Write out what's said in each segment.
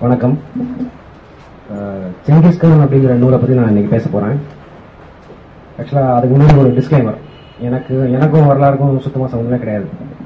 வணக்கம் அஹ், செங்கிஸ்கான் அப்படிங்கிற நூலை பற்றி நான் இன்னைக்கு பேச போகிறேன் ஆக்சுவலாக அதுக்கு முன்னாடி ஒரு டிஸ்க்ளைமர் எனக்கு எனக்கும் வரலாறுக்கும் சுத்தமாக சம்மந்தமே கிடையாது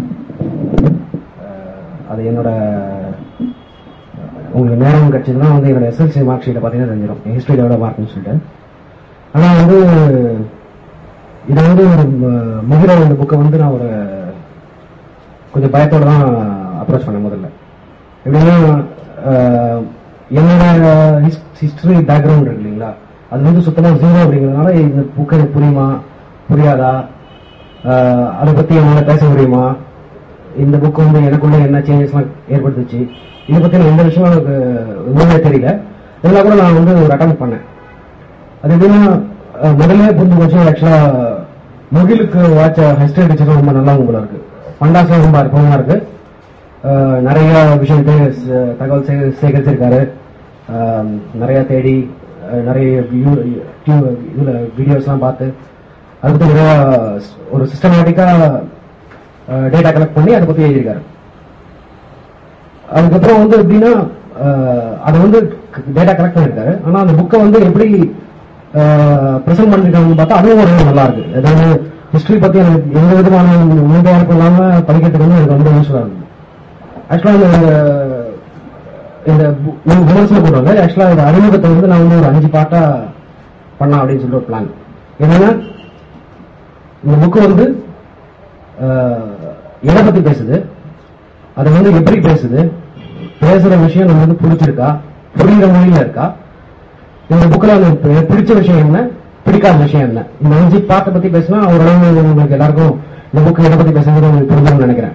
அஹ், அது என்னோட உங்களுக்கு நேரம் கிடைச்சதுன்னா வந்து என்னோட எஸ்எல்சி மார்க் ஷீட்டை பார்த்தீங்கன்னா தெரிஞ்சிடும் ஹிஸ்ட்ரி எவ்வளோ மார்க்னு சொல்லிட்டு ஆனால் வந்து இதை வந்து ஒரு ம- முகிர இந்த புக்கை வந்து நான் ஒரு கொஞ்சம் பயத்தோட தான் அப்ரோச் பண்ணேன் முதல்ல எப்படின்னா அஹ், என்னோட ஹிஸ்டரி பேக்ரவுண்ட் இருக்கு இல்லைங்களா அது வந்து சுத்தமா ஜீரோ அப்படிங்கிறதுனால இந்த புக் எனக்கு புரியுமா புரியாதா அஹ், அதை பத்தி என்னால பேச முடியுமா இந்த புக் வந்து எனக்குள்ள என்ன சேஞ்சஸ்லாம் ஏற்படுத்துச்சு இதை பத்தி எந்த விஷயம் எனக்கு உண்மையாக தெரியல இதெல்லாம் கூட நான் வந்து ஒரு அட்டம் பண்ணேன் அது எப்படின்னா அஹ், முதல்ல புரிஞ்சு போச்சு ஆக்சுவலா முகிலுக்கு வாட்ச ஹிஸ்டரி டீச்சர் ரொம்ப நல்லா உங்களா இருக்கு பண்டாசம் ரொம்ப அற்புதமா இருக்கு அஹ், நிறைய விஷயத்தை ச- தகவல் சே- சேகரிச்சிருக்காரு அஹ், நிறைய தேடி அஹ், நிறைய யூ- டியூ- இதுல வீடியோஸ்லாம் பார்த்து அதுக்கு நிறைய ஸ்- ஒரு சிஸ்டமேட்டிக்கா டேட்டா கலெக்ட் பண்ணி அதை பத்தி எழுதியிருக்காரு அதுக்கப்புறம் வந்து எப்படின்னா அஹ், அதை வந்து டேட்டா கலெக்ட் பண்ணிருக்காரு ஆனா அந்த புக்கை வந்து எப்படி ப்ரெசென்ட் பண்ணிருக்காங்கன்னு பார்த்தா அதுவும் ஒரு நல்லா இருக்கு அதாவது ஹிஸ்டரி பத்தி எனக்கு எந்த விதமான முந்தைய இல்லாம படிக்கிறதுக்கு வந்து எனக்கு ரொம்ப யூஸ்ஃபுல்லா இருக்கு ஆக்சுவலா இந்த இந்த பு- இந்த விமர்சனம் போடுவாங்க ஆக்சுவலா இந்த அறிமுகத்தை வந்து நான் வந்து ஒரு அஞ்சு பாட்டா பண்ணலாம் அப்படின்னு சொல்லிட்டு ஒரு பிளான் என்னன்னா இந்த புக்கு வந்து அஹ், எதை பத்தி பேசுது அது வந்து எப்படி பேசுது பேசுற விஷயம் நமக்கு வந்து பிடிச்சிருக்கா புரியுற மொழியில இருக்கா இந்த புக்கில் எனக்கு பிடிச்ச விஷயம் என்ன பிடிக்காத விஷயம் என்ன இந்த அஞ்சு பாட்டை பத்தி பேசினா ஓரளவு உங்களுக்கு எல்லாருக்கும் இந்த புக்கு எதை பத்தி பேசுறது உங்களுக்கு புரிஞ்சுன்னு நினைக்கிறேன்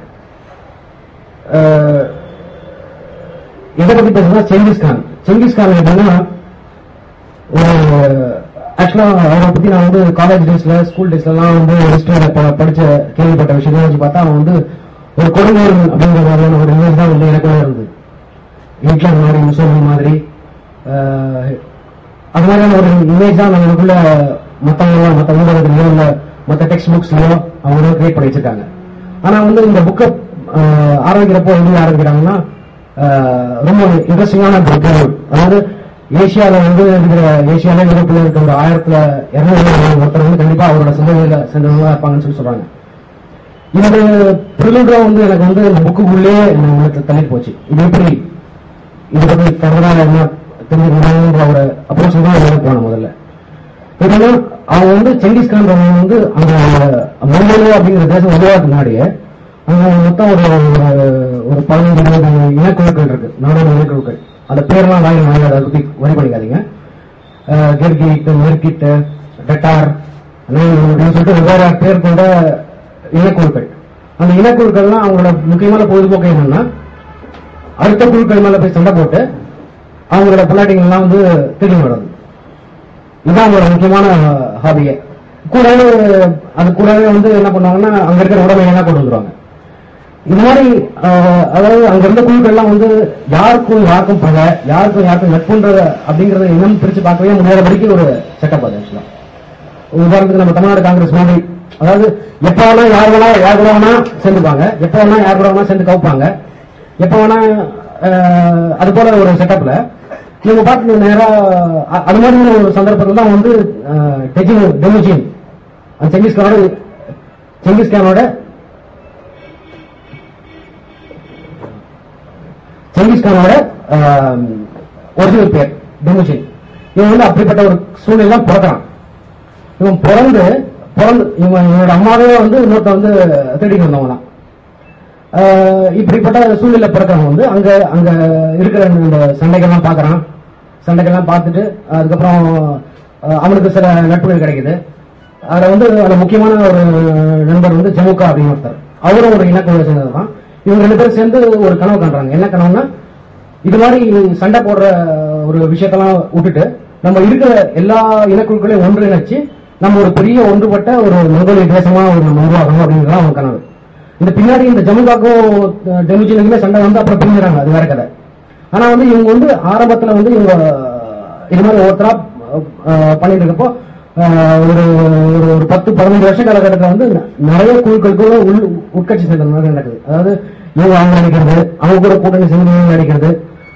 அஹ், எதை பத்தி பேசுனா செங்கிஸ்கான் செங்கிஸ்கான் எப்படின்னா ஆக்சுவலா அவரை பத்தி நான் வந்து காலேஜ் டேஸ்ல ஸ்கூல் டேஸ்ல எல்லாம் வந்து ஹிஸ்டரியில படிச்ச கேள்விப்பட்ட விஷயம் வச்சு பார்த்தா அவன் வந்து ஒரு கொடுங்கோல் அப்படிங்கிற மாதிரியான ஒரு இமேஜ் தான் வந்து எனக்குள்ள இருந்தது ஹிட்லர் மாதிரி முசோலினி மாதிரி அஹ், அது மாதிரியான ஒரு இமேஜ் தான் நம்ம எனக்குள்ள மத்தவங்க மத்த ஊடகத்திலயோ இல்ல மத்த டெக்ஸ்ட் புக்ஸ்லயோ அவங்க கிரியேட் பண்ணி வச்சிருக்காங்க ஆனா வந்து இந்த புக்கை ஆரம்பிக்கிறப்போ எப்படி ஆரம்பிக்கிறாங்கன்னா அஹ், ரொம்ப இன்ட்ரெஸ்டிங்கான புக் அதாவது ஏசியால வந்து இருக்கிற ஏசியால யூரோப்ல இருக்க ஒரு ஆயிரத்துல இருநூறு ஒருத்தர் வந்து கண்டிப்பா அவரோட சிந்தனையில சென்றவங்களா இருப்பாங்கன்னு சொல்லி சொல்றாங்க இந்த ப்ரிலிண்டா வந்து எனக்கு வந்து இந்த புக்குக்குள்ளே எனக்கு தள்ளிட்டு போச்சு இது எப்படி இது பத்தி ஃபர்தரா என்ன தெரிஞ்சுக்கணுங்கிற ஒரு அப்ரோச் தான் எனக்கு போனேன் முதல்ல எப்படின்னா அவங்க வந்து செங்கிஸ்கான் வந்து அந்த மங்கோலியா அப்படிங்கிற தேசம் உருவாக்கு முன்னாடியே அங்க மொத்தம் ஒரு ஒரு- ஒரு பதினஞ்சு இருபது இனக்குழுக்கள் இருக்கு நாடோட இனக்குழுக்கள் அந்த பேர்லாம் வாங்கி வாங்கி அதை பத்தி வரி பண்ணிக்காதீங்க அஹ், கெர்கிட் மெர்கிட் டெட்டார் நைன் அப்படின்னு சொல்லிட்டு வெவ்வேறு பேர் கொண்ட இனக்குழுக்கள் அந்த இனக்குழுக்கள்லாம் அவங்களோட முக்கியமான பொழுதுபோக்கு என்னன்னா அடுத்த குழுக்கள் மேல போய் சண்டை போட்டு அவங்களோட பொள்ளாட்டிகள் எல்லாம் வந்து திரும்பி விடுறது இதுதான் அவங்களோட முக்கியமான ஹாபியே கூடவே அது கூடவே வந்து என்ன பண்ணுவாங்கன்னா அங்க இருக்கிற உடமையெல்லாம் கொண்டு வந்துருவாங்க இது மாதிரி ஆஹ், அதாவது அங்க இருந்த குழுக்கள் எல்லாம் வந்து யாருக்கும் யாருக்கும் பகை யாருக்கும் யாருக்கும் நட்புன்ற அப்படிங்கறத இன்னும் பிரிச்சு பார்க்கவே முடியாதபடிக்கு ஒரு செட்டப் அது ஆக்சுவலா உதாரணத்துக்கு நம்ம தமிழ்நாடு காங்கிரஸ் மாதிரி அதாவது எப்ப வேணா யார் வேணா யார் கூட வேணா சேர்ந்துப்பாங்க எப்ப வேணா யார் கூட வேணா சேர்ந்து கவுப்பாங்க எப்ப வேணா அஹ், அது போல ஒரு செட்டப்ல நீங்க பாத்து நேரா அ- அது மாதிரி ஒரு சந்தர்ப்பத்தில் தான் வந்து அஹ், டெஜின் டெமிஜின் அந்த செங்கிஸ்கானோட செங்கிஸ்கானோட செங்கிஸ்கானோட ஒரிஜினல் பேர் டெமிஜின் இவன் வந்து அப்படிப்பட்ட ஒரு சூழ்நிலை பிறக்கிறான் இவன் பிறந்து பிறந்து இவன் இவனோட அம்மாவே வந்து இன்னொருத்த வந்து தேடிட்டு வந்தவங்க தான் ஆஹ் இப்படிப்பட்ட சூழ்நிலை பிறக்கிறவன் வந்து அங்க அங்க இருக்கிற இந்த சண்டைகள்லாம் பார்க்கறான் சண்டைகள்லாம் பார்த்துட்டு அதுக்கப்புறம் ஆஹ் அவனுக்கு சில நட்புகள் கிடைக்குது அதுல வந்து அதுல முக்கியமான ஒரு நண்பர் வந்து ஜமுகா அப்படின்னு ஒருத்தர் அவரும் ஒரு இனக்குழுவை சேர்ந்தது தான் இவங்க ரெண்டு பேரும் சேர்ந்து ஒரு கனவு காண்றாங்க என்ன கனவுன்னா இது மாதிரி சண்டை போடுற ஒரு விஷயத்தெல்லாம் விட்டுட்டு நம்ம இருக்கிற எல்லா இனக்குழுக்களையும் ஒன்றிணைச்சு நம்ம ஒரு பெரிய ஒன்றுபட்ட ஒரு மங்கோலிய தேசமா ஒரு நம்ம உருவாகணும் அப்படிங்கிறது அவங்க கனவு இந்த பின்னாடி இந்த ஜமுகாக்கும் டெமிஜினுக்குமே சண்டை வந்து அப்புறம் பிரிஞ்சுறாங்க அது வேற கதை ஆனா வந்து இவங்க வந்து ஆரம்பத்துல வந்து இவங்க இது மாதிரி ஒருத்தரா அஹ், பண்ணிட்டு இருக்கப்போ அஹ், ஒரு ஒரு ஒரு பத்து பதினஞ்சு வருஷ காலகட்டத்தில் வந்து ந- நிறைய குழுக்களுக்குள்ள உள் உட்கட்சி சேர்ந்த மாதிரி நடக்குது அதாவது இவங்க அவங்க நினைக்கிறது அவங்க கூட கூட்டணி சேர்ந்து இவங்க நினைக்கிறது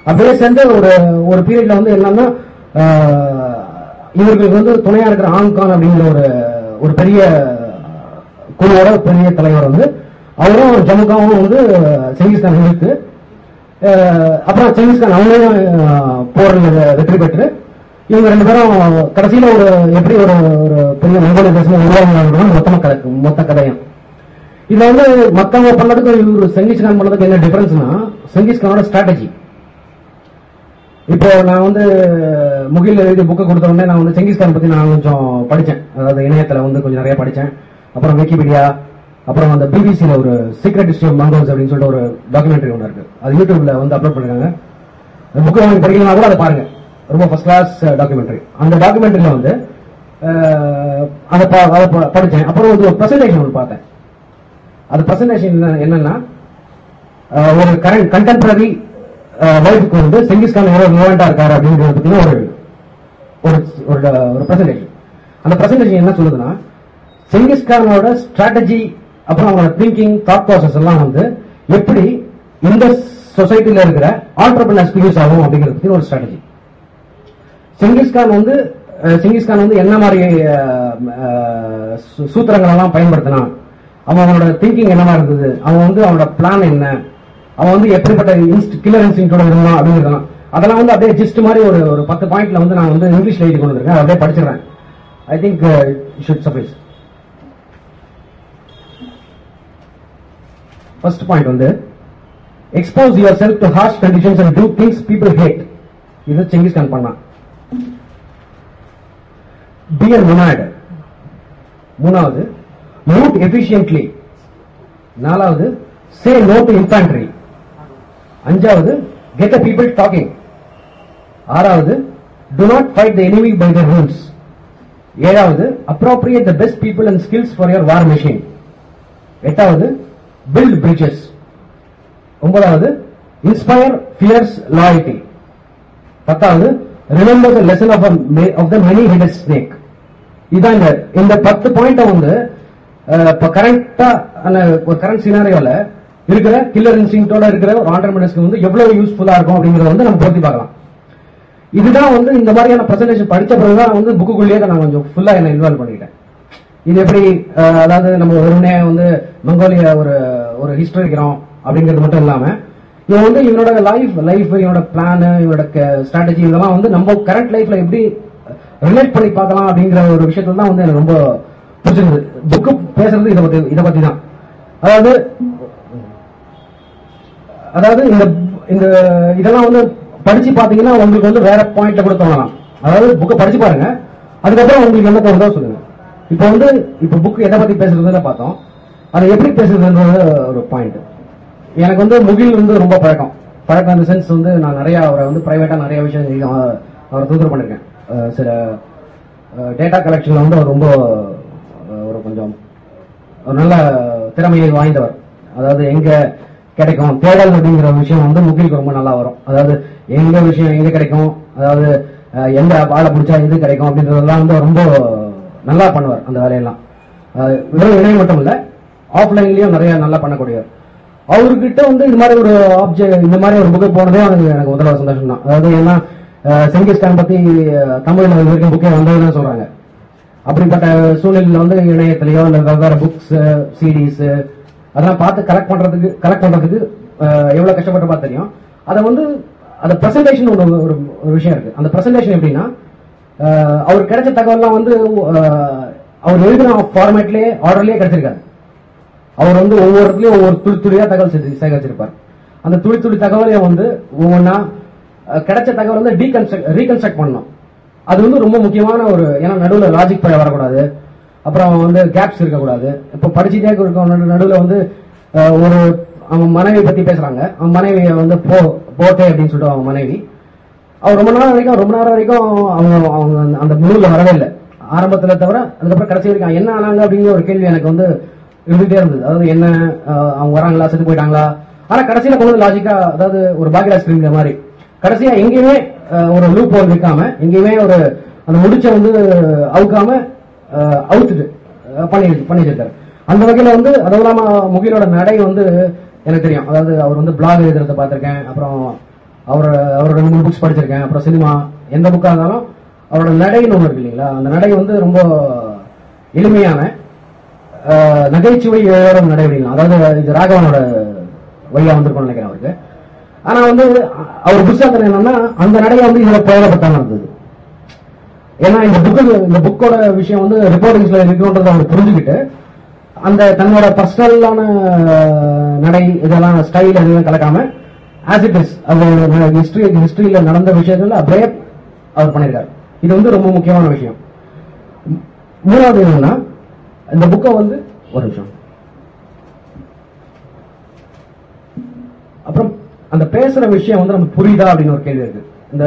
அப்படியே சேர்ந்து ஒரு ஒரு பீரியட்ல வந்து என்னன்னா ஆஹ், இவர்களுக்கு வந்து துணையா இருக்கிற ஆங்கான் அப்படிங்கிற ஒரு ஒரு பெரிய குழுவோட பெரிய தலைவர் வந்து அவரும் ஜம்முகாவும் வந்து செங்கிஸ்கான் இருக்கு அஹ் அப்புறம் செங்கிஸ்கான் அவங்களும் அஹ், போரில் வெற்றி பெற்று இவங்க ரெண்டு பேரும் கடைசியில ஒரு எப்படி ஒரு ஒரு பெரிய மங்கோலிய தேசம் உருவாங்க மொத்தமா கதை மொத்த கதையும் இதுல வந்து மத்தவங்க பண்ணதுக்கு இவரு செங்கிஸ்கான் பண்ணதுக்கு என்ன டிஃபரன்ஸ்னா செங்கிஸ்கானோட ஸ்ட்ராட்டஜி இப்போ நான் வந்து முகில் எழுதி புக்கை கொடுத்த உடனே நான் வந்து செங்கிஸ்கான் பத்தி நான் கொஞ்சம் படிச்சேன் அதாவது இணையத்துல வந்து கொஞ்சம் நிறைய படிச்சேன் அப்புறம் விக்கிபீடியா அப்புறம் அந்த பிபிசியில ஒரு சீக்ரெட் ஹிஸ்டரி ஆஃப் மங்கோல்ஸ் அப்படின்னு சொல்லிட்டு ஒரு டாக்குமெண்ட்ரி ஒன்று இருக்கு அது யூடியூப்ல வந்து அப்லோட் பண்ணிருக்காங்க அந்த புக்கை வாங்கி படிக்கலாம் கூட அதை பாருங்க ரொம்ப ஃபர்ஸ்ட் கிளாஸ் டாக்குமெண்ட்ரி அந்த டாக்குமெண்ட்ரியில வந்து அஹ், அதை ப- அதை ப- படிச்சேன் அப்புறம் வந்து ஒரு பிரசன்டேஷன் ஒன்று பார்த்தேன் அது பிரசன்டேஷன் என்னன்னா அஹ், ஒரு கரண்ட் கண்டெம்பரரி லைஃபுக்கு வந்து செங்கிஸ்கான் எவ்வளவு ரிலவெண்டா இருக்காரு அப்படிங்கிறத பத்தின ஒரு ஒரு ஒரு ஒரு பிரசன்டேஷன் அந்த பிரசன்டேஷன் என்ன சொல்லுதுன்னா செங்கிஸ்கானோட ஸ்ட்ராட்டஜி அப்புறம் அவங்களோட திங்கிங் தாட் ப்ராசஸ் எல்லாம் வந்து எப்படி இந்த சொசைட்டில இருக்கிற ஆண்டர்பிரினர்ஸ்க்கு யூஸ் ஆகும் அப்படிங்கிறத பத்தி ஒரு ஸ்ட்ராட்டஜி செங்கிஸ்கான் வந்து அஹ், செங்கிஸ்கான் வந்து என்ன மாதிரி அஹ், அஹ், சூ- சூத்திரங்கள் எல்லாம் பயன்படுத்தினான் அவன் அவனோட திங்கிங் என்னவா இருந்தது அவன் வந்து அவனோட பிளான் என்ன அவன் வந்து எப்படிப்பட்ட கில்லர் இன்ஸ்டிங்கோட இருந்தான் அப்படிங்கிறதெல்லாம் அதெல்லாம் வந்து அப்படியே ஜிஸ்ட் மாதிரி ஒரு ஒரு பத்து பாயிண்ட்ல வந்து நான் வந்து இங்கிலீஷ்ல எழுதி கொண்டு வந்திருக்கேன் அதை அப்படியே படிச்சிடுறேன் I think should sacrifice first point வந்து expose yourself to harsh conditions and two things people hate இது செங்கிஸ்கான் பண்ணான் பி அ நொனாட் மூணாவது மூட் எஃபிஷியன்ட்லி நாலாவது சே நோ டு இன்ஃபான்ட்ரி அஞ்சாவது கெட் த பீப்புள் டாக்கிங் ஆறாவது do not fight the enemy by the rules ஏழாவது appropriate the best people and skills for your war machine எட்டாவது build bridges ஒன்பதாவது inspire fierce loyalty பத்தாவது remember the lesson of of the many headed snake இதான் இந்த இந்த பத்து பாயிண்ட வந்து அஹ், இப்ப கரண்டா ஒரு கரண்ட் சினாரியோல இருக்கிற கில்லர் இன்ஸ்டிங்கோட இருக்கிற ஒரு ஆண்டர்பிரினர்ஸ்க்கு வந்து எவ்வளவு யூஸ்ஃபுல்லா இருக்கும் அப்படிங்கறத வந்து நம்ம பொருத்தி பார்க்கலாம் இதுதான் வந்து இந்த மாதிரியான பிரசன்டேஷன் படிச்ச பிறகுதான் வந்து புக்குக்குள்ளேயே நான் கொஞ்சம் ஃபுல்லா என்ன இன்வால்வ் பண்ணிக்கிட்டேன் இது எப்படி அஹ், அதாவது நம்ம வெறுமனே வந்து மங்கோலிய ஒரு ஒரு ஹிஸ்டரி இருக்கிறோம் அப்படிங்கிறது மட்டும் இல்லாம இவன் வந்து இவனோட லைஃப் லைஃப் இவனோட பிளான் இவனோட ஸ்ட்ராட்டஜி இதெல்லாம் வந்து நம்ம கரண்ட் லைஃப்ல எப்படி ரிலேட் பண்ணி பார்க்கலாம் அப்படிங்கிற ஒரு விஷயத்துல தான் வந்து எனக்கு ரொம்ப பிடிச்சிருந்தது புக்கு பேசுறது இதை பத்தி இதை பத்தி தான் அதாவது அதாவது இந்த இந்த இதெல்லாம் வந்து படிச்சு பாத்தீங்கன்னா உங்களுக்கு வந்து வேற பாயிண்ட்ல கூட தோணலாம் அதாவது புக்கை படிச்சு பாருங்க அதுக்கப்புறம் உங்களுக்கு என்ன தோணுதோ சொல்லுங்க இப்போ வந்து இப்போ புக் எதை பத்தி பேசுறதுன்னு பார்த்தோம் அதை எப்படி பேசுறதுன்றது ஒரு பாயிண்ட் எனக்கு வந்து முகில் வந்து ரொம்ப பழக்கம் பழக்கம் இந்த சென்ஸ் வந்து நான் நிறைய அவரை வந்து பிரைவேட்டா நிறைய விஷயம் செஞ்சு அவ- அவரை தொந்தரவு பண்ணிருக்கேன் அஹ் சில டேட்டா கலெக்ஷன்ல வந்து அவர் ரொம்ப அஹ், ஒரு கொஞ்சம் ஒரு நல்ல திறமையை வாய்ந்தவர் அதாவது எங்க கிடைக்கும் தேடல் அப்படிங்கிற விஷயம் வந்து முகிலுக்கு ரொம்ப நல்லா வரும் அதாவது எங்க விஷயம் எங்க கிடைக்கும் அதாவது அஹ், எந்த ஆளை பிடிச்சா எது கிடைக்கும் அப்படின்றதெல்லாம் வந்து அவர் ரொம்ப நல்லா பண்ணுவார் அந்த வேலையெல்லாம் அஹ், வெறும் இணையம் மட்டும் இல்ல ஆஃப்லைன்லயும் நிறைய நல்லா பண்ணக்கூடியவர் அவர்கிட்ட வந்து இது மாதிரி ஒரு ஆப்ஜெக்ட் இந்த மாதிரி ஒரு புக்கு போனதே எனக்கு எனக்கு முதல்ல சந்தோஷம் தான் அதாவது ஏன்னா அஹ், செங்கிஸ்கான் பத்தி அஹ், தமிழ்ல இது வரைக்கும் புக்கே வந்ததுன்னு சொல்றாங்க அப்படிப்பட்ட சூழ்நிலையில வந்து இணையத்திலேயோ இல்ல வெவ்வேறு புக்ஸ் சிடிஸ் அதெல்லாம் பார்த்து கலெக்ட் பண்றதுக்கு கலெக்ட் பண்றதுக்கு அஹ், எவ்வளவு கஷ்டப்பட்டு தெரியும் அதை வந்து அந்த பிரசன்டேஷன் ஒரு ஒரு ஒரு விஷயம் இருக்கு அந்த பிரசன்டேஷன் எப்படின்னா அஹ், அவருக்கு கிடைச்ச தகவல்லாம் வந்து அஹ், அவர் எழுதின ஃபார்மேட்லயே ஆர்டர்லயே கிடைச்சிருக்காரு அவர் வந்து ஒவ்வொருத்துலயும் ஒவ்வொரு துளி துளியா தகவல் சேகரி- சேகரிச்சிருப்பார் அந்த துளி துளி தகவலையும் வந்து ஒவ்வொன்றா அஹ், கிடைச்ச தகவல் வந்து டீகன்ஸ்ட்ரக்ட் ரீகன்ஸ்ட்ரக்ட் பண்ணணும் அது வந்து ரொம்ப முக்கியமான ஒரு ஏன்னா நடுவுல லாஜிக் பழைய வரக்கூடாது அப்புறம் வந்து கேப்ஸ் இருக்கக்கூடாது இப்போ படிச்சுட்டே இருக்கும் நடுவுல வந்து அஹ், ஒரு அவன் மனைவி பத்தி பேசுறாங்க அவன் மனைவியை வந்து போ போட்டே அப்படின்னு சொல்லிட்டு அவன் மனைவி அவர் ரொம்ப நேரம் வரைக்கும் ரொம்ப நேரம் வரைக்கும் அவங்க அவங்க அந்த- அந்த நூல்ல வரவே இல்லை ஆரம்பத்துல தவிர அதுக்கப்புறம் கடைசி வரைக்கும் என்ன ஆனாங்க அப்படிங்கிற ஒரு கேள்வி எனக்கு வந்து இருந்துட்டே இருந்தது அதாவது என்ன அஹ், அவங்க வராங்களா செத்து போயிட்டாங்களா ஆனா கடைசியில கொண்டு வந்து லாஜிக்கா அதாவது ஒரு பாகிராஜ் ஸ்கிரீன் மாதிரி கடைசியா எங்கேயுமே அஹ், ஒரு லூப் ஹோல் வைக்காம எங்கேயுமே ஒரு அந்த முடிச்ச வந்து அவுக்காம அஹ், அவுத்துட்டு அஹ், பண்ணி பண்ணி வச்சிருக்காரு அந்த வகையில வந்து அதுவும் இல்லாம முகிலோட நடை வந்து எனக்கு தெரியும் அதாவது அவர் வந்து பிளாக் எழுதுறத பார்த்திருக்கேன் அப்புறம் அவர் அவரோட ரெண்டு மூணு புக்ஸ் படிச்சிருக்கேன் அப்புறம் சினிமா எந்த புக்காக இருந்தாலும் அவரோட நடைன்னு ஒன்று இருக்கு இல்லைங்களா அந்த நடை வந்து ரொம்ப எளிமையான ஆஹ், நகைச்சுவை ஏழும் நடை அப்படிங்களா அதாவது இது ராகவனோட வழியா வந்திருக்கும்னு நினைக்கிறேன் அவருக்கு ஆனா வந்து அ- அவர் புத்தகத்தில் என்னன்னா அந்த நடையை வந்து இதுல பிரயோகப்பட்டாங்க இருந்தது ஏன்னா இந்த புக்கு இந்த புக்கோட விஷயம் வந்து ரிப்போர்ட்டிங்ஸ்ல இருக்குன்றத அவர் புரிஞ்சுக்கிட்டு அந்த தன்னோட பர்சனலான நடை இதெல்லாம் ஸ்டைல் எதுவும் கலக்காம ஆஸ் இட் இஸ் அது ஹிஸ்டரி ஹிஸ்டரியில நடந்த விஷயத்துல அப்படியே அவர் பண்ணியிருக்காரு இது வந்து ரொம்ப முக்கியமான விஷயம் மூ- மூணாவது என்னன்னா இந்த புக்கை வந்து ஒரு நிமிஷம் அப்புறம் அந்த பேசுற விஷயம் வந்து நமக்கு புரியுதா அப்படின்னு ஒரு கேள்வி இருக்கு இந்த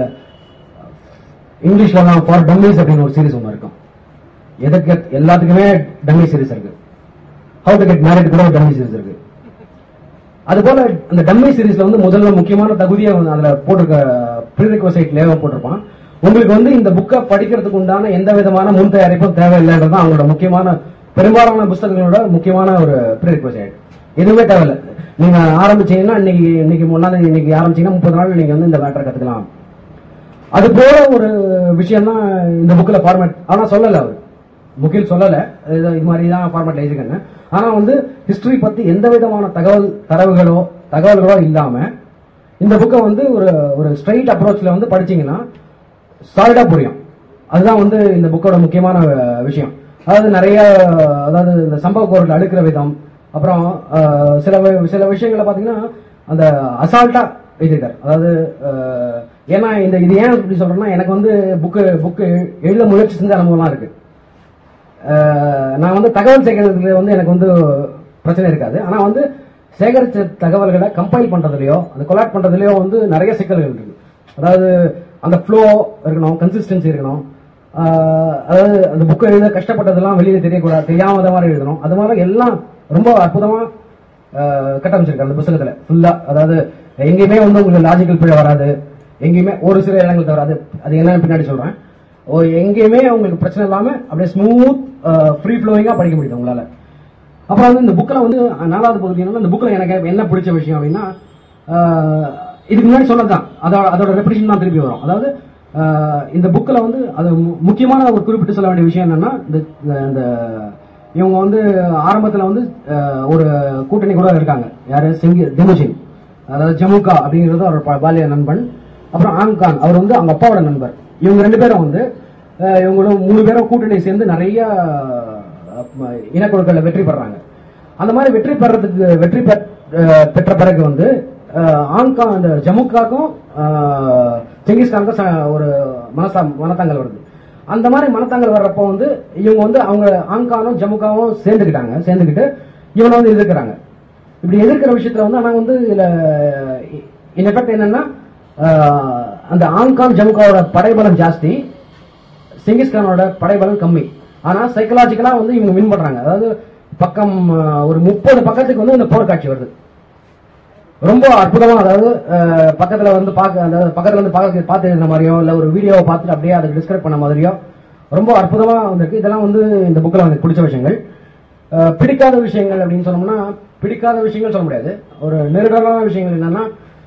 இங்கிலீஷ்ல எல்லாம் ஃபார் டம்மிஸ் அப்படின்னு ஒரு சீரிஸ் ஒன்று இருக்கும் எதுக்கு எல்லாத்துக்குமே டம்மி சீரிஸ் இருக்கு ஹவு டு கெட் மேரிட் கூட ஒரு டம்மி சீரிஸ் இருக்கு அது போல அந்த டம்மி சீரிஸ்ல வந்து முதல்ல முக்கியமான தகுதியை வந்து அதுல போட்டிருக்க ப்ரீரிக்வசைட் லேவா போட்டிருப்பான் உங்களுக்கு வந்து இந்த புக்கை படிக்கிறதுக்கு உண்டான எந்த விதமான முன் தயாரிப்பும் தேவையில்லைன்றது அவங்களோட முக்கியமான பெரும்பாலான புத்தகங்களோட முக்கியமான ஒரு ப்ரீரிக்வசைட் எதுவுமே தேவையில்லை நீங்க ஆரம்பிச்சீங்கன்னா இன்னைக்கு இன்னைக்கு முன்னாடி இன்னைக்கு ஆரம்பிச்சீங்கன்னா முப்பது நாள் நீங்க வந்து இந்த மேட்டரை கத்துக்கலாம் அது போல ஒரு விஷயம் தான் இந்த புக்ல ஃபார்மேட் ஆனா சொல்லல அவர் முகில் சொல்லல இது இது மாதிரி தான் ஃபார்மேட்ல எழுதிக்கன்னு ஆனா வந்து ஹிஸ்டரி பத்தி எந்த விதமான தகவல் தரவுகளோ தகவல்களோ இல்லாம இந்த புக்கை வந்து ஒரு ஒரு ஸ்ட்ரைட் அப்ரோச்ல வந்து படிச்சீங்கன்னா சாலிடா புரியும் அதுதான் வந்து இந்த புக்கோட முக்கியமான அஹ், விஷயம் அதாவது நிறைய அதாவது இந்த சம்பவ பொருள் அடுக்கிற விதம் அப்புறம் அஹ், சில வி- சில விஷயங்களை பாத்தீங்கன்னா அந்த அசால்ட்டா எழுதியிருக்காரு அதாவது அஹ், ஏன்னா இந்த இது ஏன் இப்படி சொல்றேன்னா எனக்கு வந்து புக்கு புக்கு எழுத முயற்சி செஞ்ச அனுபவம்லாம் இருக்கு அஹ், நான் வந்து தகவல் சேகரிக்கிறதுல வந்து எனக்கு வந்து பிரச்சனை இருக்காது ஆனா வந்து சேகரிச்ச தகவல்களை கம்பைல் பண்றதுலயோ அந்த கொலாட் பண்றதுலயோ வந்து நிறைய சிக்கல்கள் இருக்கு அதாவது அந்த ஃப்ளோ இருக்கணும் கன்சிஸ்டன்சி இருக்கணும் அஹ், அதாவது அந்த புக்கை எழுத கஷ்டப்பட்டதெல்லாம் வெளியில தெரியக்கூடாது தெரியாம மாதிரி எழுதணும் அது மாதிரி எல்லாம் ரொம்ப அற்புதமா அஹ், கட்டமைச்சிருக்கு அந்த புத்தகத்துல ஃபுல்லா அதாவது எங்கேயுமே வந்து உங்களுக்கு லாஜிக்கல் பிழை வராது எங்கேயுமே ஒரு சில இடங்கள் தவிர அது அது என்னன்னு பின்னாடி சொல்றேன் ஒரு எங்கேயுமே உங்களுக்கு பிரச்சனை இல்லாம அப்படியே ஸ்மூத் ஃப்ரீ ஃப்ளோயிங்கா படிக்க முடியுது உங்களால அப்புறம் வந்து இந்த புக்கில் வந்து நாலாவது பகுதி என்னன்னா இந்த புக்கில் எனக்கு என்ன பிடிச்ச விஷயம் அப்படின்னா ஆஹ், இதுக்கு முன்னாடி சொன்னதுதான் அதோட அதோட ரெப்படிஷன் தான் திருப்பி வரும் அதாவது ஆஹ், இந்த புக்கில் வந்து அது மு- முக்கியமான ஒரு குறிப்பிட்டு சொல்ல வேண்டிய விஷயம் என்னன்னா இந்த இந்த- இந்த இவங்க வந்து ஆரம்பத்தில் வந்து ஆஹ், ஒரு கூட்டணி கூட இருக்காங்க யாரு சிங்கி திமுஜின் அதாவது ஜமுகா அப்படிங்கிறது அவர் ப- பாலிய நண்பன் அப்புறம் ஆம்கான் அவர் வந்து அவங்க அப்பாவோட நண்பர் இவங்க ரெண்டு பேரும் வந்து அஹ், இவங்களும் மூணு பேரும் கூட்டணி சேர்ந்து நிறைய அஹ், இனக்குழுக்களை வெற்றி பெறாங்க அந்த மாதிரி வெற்றி பெறதுக்கு வெற்றி பெற்- அஹ், பெற்ற பிறகு வந்து அஹ், ஆங்கான் அந்த ஜமுக்காக்கும் அஹ், செங்கிஸ்கானுக்கும் ச- ஒரு மனசா மனத்தாங்கல் வருது அந்த மாதிரி மனத்தாங்கல் வர்றப்போ வந்து இவங்க வந்து அவங்க ஆங்கானும் ஜமுக்காவும் சேர்ந்துக்கிட்டாங்க சேர்ந்துக்கிட்டு இவனை வந்து எதிர்க்கிறாங்க இப்படி எதிர்க்கிற விஷயத்துல வந்து ஆனா வந்து இதுல இன் எஃபெக்ட் என்னன்னா ஆஹ், அந்த ஆங்கான் ஜமுகாவோட படைபலம் ஜாஸ்தி செங்கிஸ்கானோட படைபலம் கம்மி ஆனா சைக்கலாஜிக்கலா வந்து இவங்க வின் பண்றாங்க அதாவது பக்கம் ஆஹ், ஒரு முப்பது பக்கத்துக்கு வந்து இந்த போர்க்காட்சி வருது ரொம்ப அற்புதமா அதாவது அஹ், பக்கத்துல வந்து பார்க்க அதாவது பக்கத்துல வந்து பார்க்க பார்த்து எழுதுன மாதிரியோ இல்ல ஒரு வீடியோவை பார்த்துட்டு அப்படியே அதை டிஸ்கிரைப் பண்ண மாதிரியோ ரொம்ப அற்புதமா வந்திருக்கு இதெல்லாம் வந்து இந்த புக்ல எனக்கு பிடிச்ச விஷயங்கள் அஹ், பிடிக்காத விஷயங்கள் அப்படின்னு சொன்னோம்னா பிடிக்காத விஷயங்கள் சொல்ல முடியாது ஒரு நெருடலான விஷயங்கள் என்னன்னா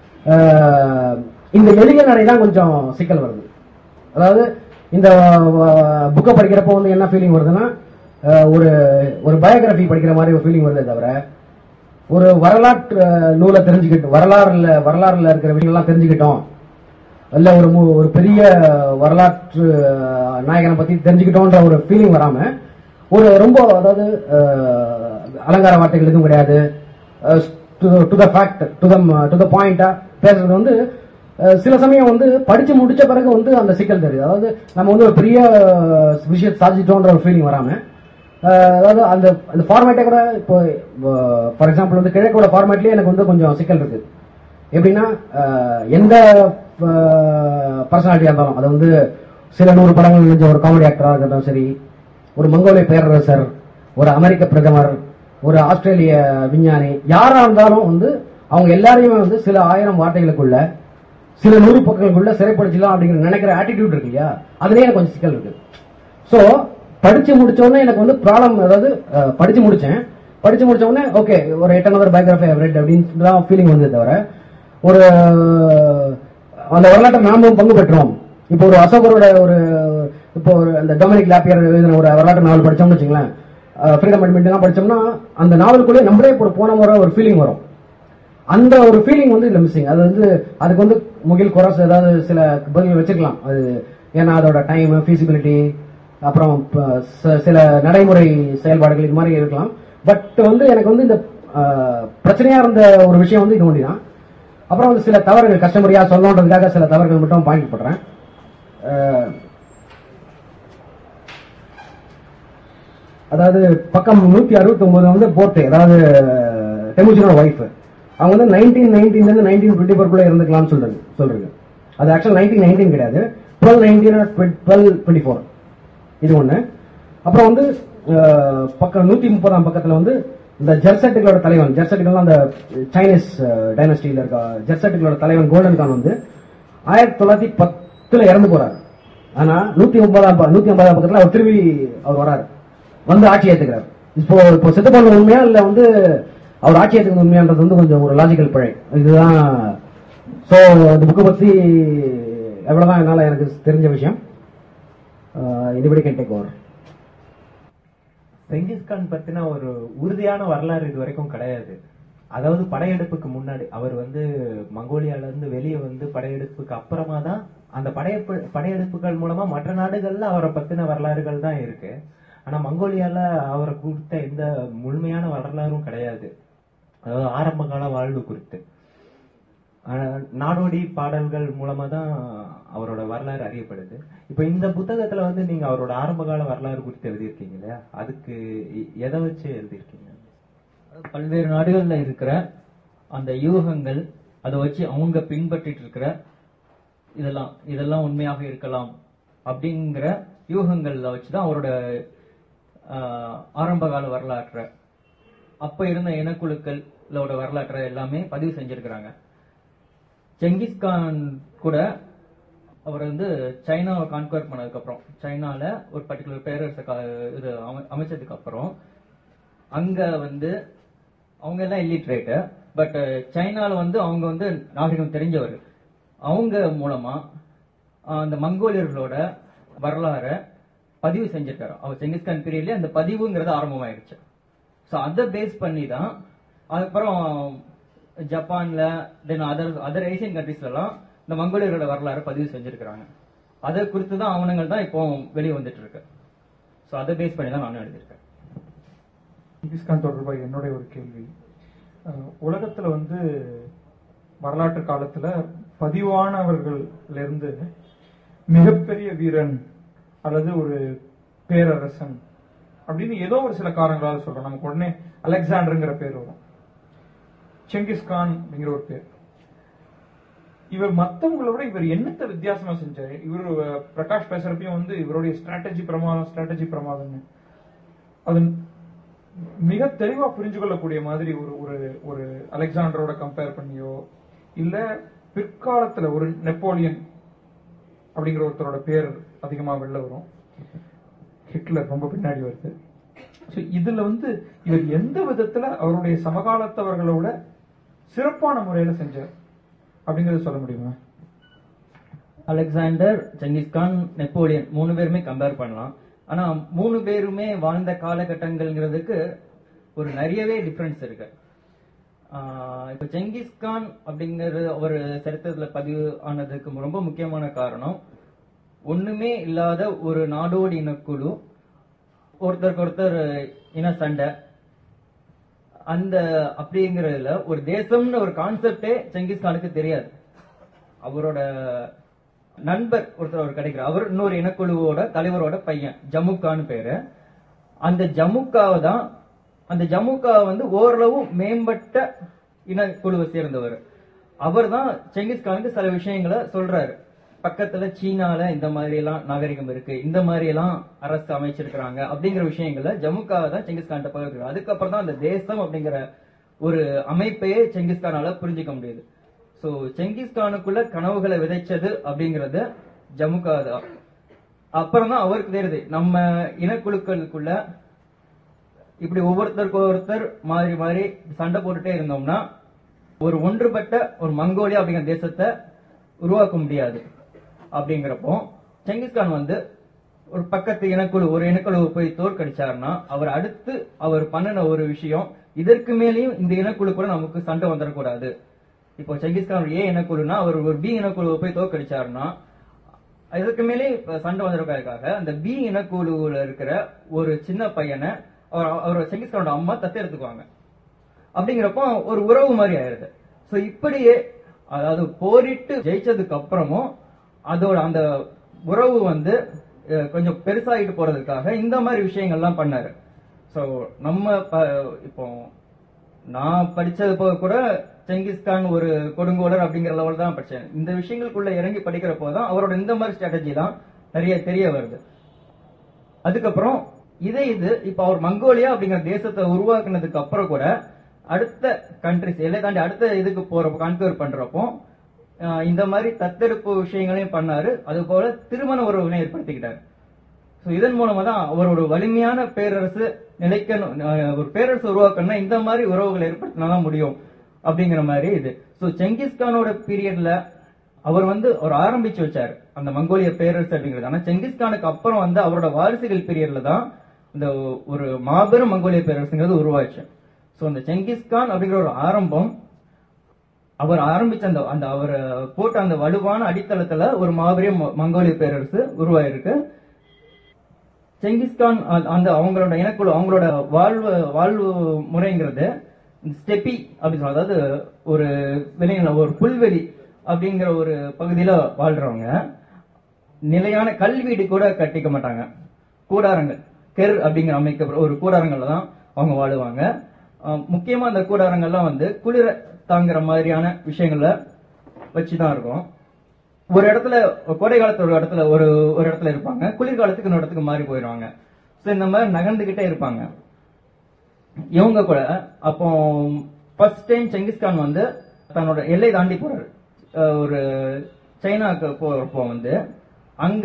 அஹ், இந்த எளிய நடை தான் கொஞ்சம் சிக்கல் வருது அதாவது இந்த புக்கை படிக்கிறப்போ வந்து என்ன ஃபீலிங் வருதுன்னா அஹ், ஒரு ஒரு பயோகிராஃபி படிக்கிற மாதிரி ஒரு ஃபீலிங் வருதே தவிர ஒரு வரலாற்று அஹ், நூலை தெரிஞ்சுக்கிட்டு வரலாறுல வரலாறுல இருக்கிற விஷயங்கள்லாம் தெரிஞ்சுக்கிட்டோம் இல்ல ஒரு மு- ஒரு பெரிய வரலாற்று அஹ், நாயகனை பத்தி தெரிஞ்சுக்கிட்டோன்ற ஒரு ஃபீலிங் வராம ஒரு ரொம்ப அதாவது அஹ், அலங்கார வார்த்தைகள் எதுவும் கிடையாது to the fact to the to the பாயிண்டா பேசுறது வந்து அஹ், சில சமயம் வந்து படிச்சு முடிச்ச பிறகு வந்து அந்த சிக்கல் தெரியுது அதாவது நம்ம வந்து ஒரு பெரிய அஹ், விஷயத்தை சாதிச்சிட்டோன்ற ஒரு ஃபீலிங் வராம அஹ், அதாவது அந்த அந்த ஃபார்மேட்டே கூட இப்போ ஃபார் எக்ஸாம்பிள் வந்து கிழக்கோட ஃபார்மேட்லயே எனக்கு வந்து கொஞ்சம் சிக்கல் இருக்கு எப்படின்னா அஹ், எந்த பர்சனாலிட்டியா இருந்தாலும் அது வந்து சில நூறு படங்கள் நடிச்ச ஒரு காமெடி ஆக்டரா இருக்கட்டும் சரி ஒரு மங்கோலிய பேரரசர் ஒரு அமெரிக்க பிரதமர் ஒரு ஆஸ்திரேலிய விஞ்ஞானி யாரா இருந்தாலும் வந்து அவங்க எல்லாரையுமே வந்து சில ஆயிரம் வார்த்தைகளுக்குள்ள சில நூறு பக்கங்களுக்குள்ள சிறைப்படுத்தலாம் அப்படிங்கிற நினைக்கிற ஆட்டிடியூட் இருக்கு இல்லையா அதுலயே எனக்கு கொஞ்சம் சிக்கல் இருக்கு சோ படிச்சு முடிச்ச உடனே எனக்கு வந்து ப்ராப்ளம் அதாவது அஹ், படிச்சு முடிச்சேன் படிச்சு முடிச்ச உடனே ஓகே ஒரு எட் அனதர் பயோகிராஃபி ரெட் அப்படின்னு தான் ஃபீலிங் வந்தது தவிர ஒரு அந்த வரலாற்றை நாமும் பங்கு பெற்றோம் இப்போ ஒரு அசோகரோட ஒரு இப்போ ஒரு அந்த டொமினிக் லாப்பியர் எழுதின ஒரு வரலாற்று நாவல் படிச்சோம்னு வச்சுங்களேன் ஃப்ரீடம் அட்மெண்ட் படிச்சோம்னா அந்த நாவலுக்குள்ளே நம்மளே ஒரு போன முறை ஒரு ஃபீலிங் வரும் அந்த ஒரு ஃபீலிங் வந்து இதுல மிஸ்ஸிங் அது வந்து அதுக்கு வந்து முகில் குரஸ் ஏதாவது சில பதில் வச்சுக்கலாம் அது ஏன்னா அதோட டைம் ஃபீசிபிலிட்டி அப்புறம் ப- ச- சில நடைமுறை செயல்பாடுகள் இது மாதிரி இருக்கலாம் பட் வந்து எனக்கு வந்து இந்த அஹ், பிரச்சனையா இருந்த ஒரு விஷயம் வந்து இது ஒண்டி தான் அப்புறம் வந்து சில தவறுகள் கஸ்டமரியா சொல்லணுன்றதுக்காக சில தவறுகள் மட்டும் பாயிண்ட் பண்றேன் அஹ், அதாவது பக்கம் நூத்தி அறுபத்தி ஒன்பது வந்து போர்ட்டே அதாவது டெமுஜினோட ஒய்ஃப் அவங்க வந்து நைன்டீன் நைன்டீன்ல இருந்து நைன்டீன் டுவெண்ட்டி ஃபோர்க்குள்ள இருந்துக்கலாம்னு சொல்றது சொல்றது அது ஆக்சுவல் நைன்டீன் நைன்டீன் கிடையாது twelve nineteen twelve twenty four இது ஒண்ணு அப்புறம் வந்து அஹ், பக்கம் நூத்தி முப்பதாம் பக்கத்துல வந்து இந்த ஜெர்சட்டுகளோட தலைவன் ஜெர்சட்டுகள் அந்த சைனீஸ் டைனஸ்டியில இருக்க ஜெர்சட்டுகளோட தலைவன் கோல்டன் கான் வந்து ஆயிரத்தி தொள்ளாயிரத்தி பத்துல இறந்து போறாரு ஆனா நூத்தி ஒன்பதாம் ப- நூத்தி ஐம்பதாம் பக்கத்துல அவர் திரும்பி அவர் வராரு வந்து ஆட்சி ஏத்துக்கிறார் இப்போ இப்போ செத்து போன உண்மையா இல்ல வந்து அவர் ஆட்சி ஏத்துக்கிறது உண்மையான்றது வந்து கொஞ்சம் ஒரு லாஜிக்கல் பிழை இதுதான் சோ இந்த புக்கை பத்தி எவ்வளவுதான் என்னால எனக்கு தெரிஞ்ச விஷயம் இதுபடி கேன் டேக் ஓவர் செங்கிஸ்கான் பத்தின ஒரு உறுதியான வரலாறு இது வரைக்கும் கிடையாது அதாவது படையெடுப்புக்கு முன்னாடி அவர் வந்து மங்கோலியால இருந்து வெளியே வந்து படையெடுப்புக்கு அப்புறமா தான் அந்த படையெடுப்பு படையெடுப்புகள் மூலமா மற்ற நாடுகள்ல அவரை பத்தின வரலாறுகள் தான் இருக்கு ஆனா மங்கோலியால அவரை குறித்த எந்த முழுமையான வரலாறும் கிடையாது அதாவது ஆரம்ப கால வாழ்வு குறித்து ஆனா, நாடோடி பாடல்கள் மூலமா தான் அவரோட வரலாறு அறியப்படுது இப்ப இந்த புத்தகத்துல வந்து நீங்க அவரோட ஆரம்ப கால வரலாறு குறித்து எழுதியிருக்கீங்க இல்லையா அதுக்கு எ- எதை வச்சு எழுதியிருக்கீங்க பல்வேறு நாடுகள்ல இருக்கிற அந்த யூகங்கள் அதை வச்சு அவங்க பின்பற்றிட்டு இருக்கிற இதெல்லாம் இதெல்லாம் உண்மையாக இருக்கலாம் அப்படிங்கிற யூகங்கள்ல வச்சுதான் அவரோட ஆஹ், ஆரம்பகால வரலாற்றை அப்ப இருந்த இனக்குழுக்களோட வரலாற்றை எல்லாமே பதிவு செஞ்சிருக்கிறாங்க செங்கிஸ்கான் கூட அவர் வந்து சைனாவை கான்குவர் பண்ணதுக்கு அப்புறம் சைனால ஒரு பர்டிகுலர் பேரரசை கா- இது அமை- அமைச்சதுக்கு அப்புறம் அங்க வந்து அவங்க எல்லாம் இல்லிட்ரேட்டு பட் சைனால வந்து அவங்க வந்து நாகரிகம் தெரிஞ்சவர் அவங்க மூலமா ஆஹ், அந்த மங்கோலியர்களோட வரலாறை பதிவு செஞ்சிருக்காரு அவர் செங்கிஸ்கான் பீரியட்லயே அந்த பதிவுங்கிறது ஆரம்பமாயிருச்சு ஸோ அதை பேஸ் பண்ணி தான் அதுக்கப்புறம் ஜப்பான்ல தென் அதர் அதர் ஏசியன் கண்ட்ரீஸ்லாம் இந்த மங்கோலியர்களோட வரலாறு பதிவு செஞ்சிருக்கிறாங்க அதை குறித்து தான் ஆவணங்கள் தான் இப்போ வெளியே வந்துட்டு இருக்கு ஸோ அதை பேஸ் பண்ணி தான் நானும் எழுதியிருக்கேன் செங்கிஸ்கான் தொடர்பாக என்னுடைய ஒரு கேள்வி அஹ், உலகத்துல வந்து வரலாற்று காலத்துல பதிவானவர்கள்ல இருந்து மிகப்பெரிய வீரன் அல்லது ஒரு பேரரசன் அப்படின்னு ஏதோ ஒரு சில காரணங்களால சொல்றோம் நமக்கு உடனே அலெக்சாண்டருங்கிற பேர் வரும் செங்கிஸ்கான் அப்படிங்கிற ஒரு பேர் இவர் மத்தவங்களை விட இவர் என்னத்த வித்தியாசமா செஞ்சாரு இவர் அஹ், பிரகாஷ் பேசுறப்பையும் வந்து இவருடைய ஸ்ட்ராட்டஜி பிரமாதம் ஸ்ட்ராட்டஜி பிரமாதம்னு அது மிக தெளிவா புரிஞ்சு கொள்ளக்கூடிய மாதிரி ஒரு ஒரு ஒரு அலெக்சாண்டரோட கம்பேர் பண்ணியோ இல்ல பிற்காலத்துல ஒரு நெப்போலியன் அப்படிங்கிற ஒருத்தரோட பேர் அதிகமா வெளில வரும் ஹிட்லர் ரொம்ப பின்னாடி வருது So, இதுல வந்து இவர் எந்த விதத்துல அவருடைய சமகாலத்தவர்களோட சிறப்பான முறையில செஞ்சார் அப்படிங்கறத சொல்ல முடியுமா அலெக்சாண்டர் செங்கிஸ்கான் நெப்போலியன் மூணு பேருமே கம்பேர் பண்ணலாம் ஆனா மூணு பேருமே வாழ்ந்த காலகட்டங்கள்ங்கிறதுக்கு ஒரு நிறையவே டிஃபரன்ஸ் இருக்கு ஆஹ் இப்ப செங்கிஸ்கான் அப்படிங்கிற ஒரு சரித்திரத்துல பதிவு ஆனதுக்கு ரொம்ப முக்கியமான காரணம் ஒண்ணுமே இல்லாத ஒரு நாடோடி இனக்குழு ஒருத்தருக்கு ஒருத்தர் இன சண்டை அந்த அப்படிங்கறதுல ஒரு தேசம்னு ஒரு கான்செப்டே செங்கிஸ்கானுக்கு தெரியாது அவரோட நண்பர் ஒருத்தர் அவர் கிடைக்கிறார் அவர் இன்னொரு இனக்குழுவோட தலைவரோட பையன் ஜமுக்கான்னு பேரு அந்த ஜமுக்காவை தான் அந்த ஜமுக்காவை வந்து ஓரளவு மேம்பட்ட இனக்குழுவை சேர்ந்தவர் அவர் தான் செங்கிஸ்கானுக்கு சில விஷயங்களை சொல்றாரு பக்கத்துல சீனால இந்த மாதிரி எல்லாம் நாகரிகம் இருக்கு இந்த மாதிரி எல்லாம் அரசு அமைச்சிருக்கிறாங்க அப்படிங்கிற விஷயங்களை ஜமுக்காவை தான் செங்கிஸ்கான் பகிர்கிறார் அதுக்கப்புறம் தான் அந்த தேசம் அப்படிங்கிற ஒரு அமைப்பையே செங்கிஸ்கானால புரிஞ்சுக்க முடியுது சோ செங்கிஸ்கானுக்குள்ள கனவுகளை விதைச்சது அப்படிங்கறது ஜமுக்கா தான் அப்புறம் தான் அவருக்கு தெரியுது நம்ம இனக்குழுக்களுக்குள்ள இப்படி ஒவ்வொருத்தருக்கு ஒருத்தர் மாறி மாறி சண்டை போட்டுட்டே இருந்தோம்னா ஒரு ஒன்றுபட்ட ஒரு மங்கோலியா அப்படிங்கிற தேசத்தை உருவாக்க முடியாது அப்படிங்கிறப்போ செங்கிஸ்கான் வந்து ஒரு பக்கத்து இனக்குழு ஒரு இனக்குழு போய் தோற்கடிச்சாருன்னா அவர் அடுத்து அவர் பண்ணின ஒரு விஷயம் இதற்கு மேலேயும் இந்த இனக்குழு கூட நமக்கு சண்டை வந்துடக்கூடாது இப்போ செங்கிஸ்கான் ஒரு ஏ இனக்குழுனா அவர் ஒரு பி இனக்குழுவை போய் தோற்கடிச்சாருன்னா இதுக்கு மேலே இப்ப சண்டை வந்திருக்காருக்காக அந்த பி இனக்குழுவுல இருக்கிற ஒரு சின்ன பையனை அவர் அவர் செங்கிஸ்கானோட அம்மா தத்தெடுத்துக்குவாங்க அப்படிங்கிறப்போ ஒரு உறவு மாதிரி ஆயிருது சோ இப்படியே அதாவது போரிட்டு ஜெயிச்சதுக்கு அப்புறமும் அதோட அந்த உறவு வந்து அஹ், கொஞ்சம் பெருசாகிட்டு போறதுக்காக இந்த மாதிரி விஷயங்கள்லாம் பண்ணாரு சோ நம்ம ப- இப்போ நான் படிச்சது போக கூட செங்கிஸ்கான் ஒரு கொடுங்கோலர் அப்படிங்கிற லெவல் தான் படிச்சேன் இந்த விஷயங்களுக்குள்ள இறங்கி படிக்கிறப்போ தான் அவரோட இந்த மாதிரி ஸ்ட்ராட்டஜி தான் நிறைய தெரிய வருது அதுக்கப்புறம் இதே இது இப்ப அவர் மங்கோலியா அப்படிங்கிற தேசத்தை உருவாக்குனதுக்கு அப்புறம் கூட அடுத்த கண்ட்ரிஸ் எல்லை தாண்டி அடுத்த இதுக்கு போறப்போ கன்கர் பண்றப்போ ஆஹ் இந்த மாதிரி தத்தெடுப்பு விஷயங்களையும் பண்ணாரு அது போல திருமண உறவுகளை ஏற்படுத்திக்கிட்டாரு So இதன் மூலமா தான் அவர் ஒரு வலிமையான பேரரசு நிலைக்கணும் ஆஹ் ஒரு பேரரசு உருவாக்கணும்னா இந்த மாதிரி உறவுகளை ஏற்படுத்தினா தான் முடியும் அப்படிங்கிற மாதிரி இது ஸோ செங்கிஸ்கானோட பீரியட்ல அவர் வந்து அவர் ஆரம்பிச்சு வச்சாரு அந்த மங்கோலிய பேரரசு அப்படிங்கிறது ஆனா செங்கிஸ்கானுக்கு அப்புறம் வந்து அவரோட வாரிசுகள் பீரியட்ல தான் இந்த ஒரு மாபெரும் மங்கோலிய பேரரசுங்கிறது உருவாச்சு ஸோ அந்த செங்கிஸ்கான் அப்படிங்கிற ஒரு ஆரம்பம் அவர் ஆரம்பிச்ச அந்த அந்த அவர் போட்ட அந்த வலுவான அடித்தளத்துல ஒரு மாபெரும் ம- மங்கோலிய பேரரசு உருவாயிருக்கு செங்கிஸ்கான் அ- அந்த அவங்களோட இனக்குழு அவங்களோட வாழ்வு வாழ்வு முறைங்கிறது ஸ்டெப்பி அப்படின்னு சொல்ல அதாவது ஒரு வெளியில ஒரு புல்வெளி அப்படிங்கிற ஒரு பகுதியில வாழ்றவங்க நிலையான கல்வீடு கூட கட்டிக்க மாட்டாங்க கூடாரங்கள் கெர் அப்படிங்கிற அமைக்க ஒரு கூடாரங்கள்ல தான் அவங்க வாழுவாங்க அஹ் முக்கியமா அந்த கூடாரங்கள்லாம் வந்து குளிர தாங்குற மாதிரியான விஷயங்கள வச்சுதான் இருக்கும் ஒரு இடத்துல கோடை காலத்துல ஒரு இடத்துல ஒரு ஒரு இடத்துல இருப்பாங்க குளிர்காலத்துக்கு இன்னொரு இடத்துக்கு மாறி போயிடுவாங்க சோ இந்த மாதிரி நகர்ந்துகிட்டே இருப்பாங்க இவங்க கூட அப்போ ஃபர்ஸ்ட் டைம் செங்கிஸ்கான் வந்து தன்னோட எல்லை தாண்டி போறாரு அஹ் ஒரு சைனாக்கு போறப்போ வந்து அங்க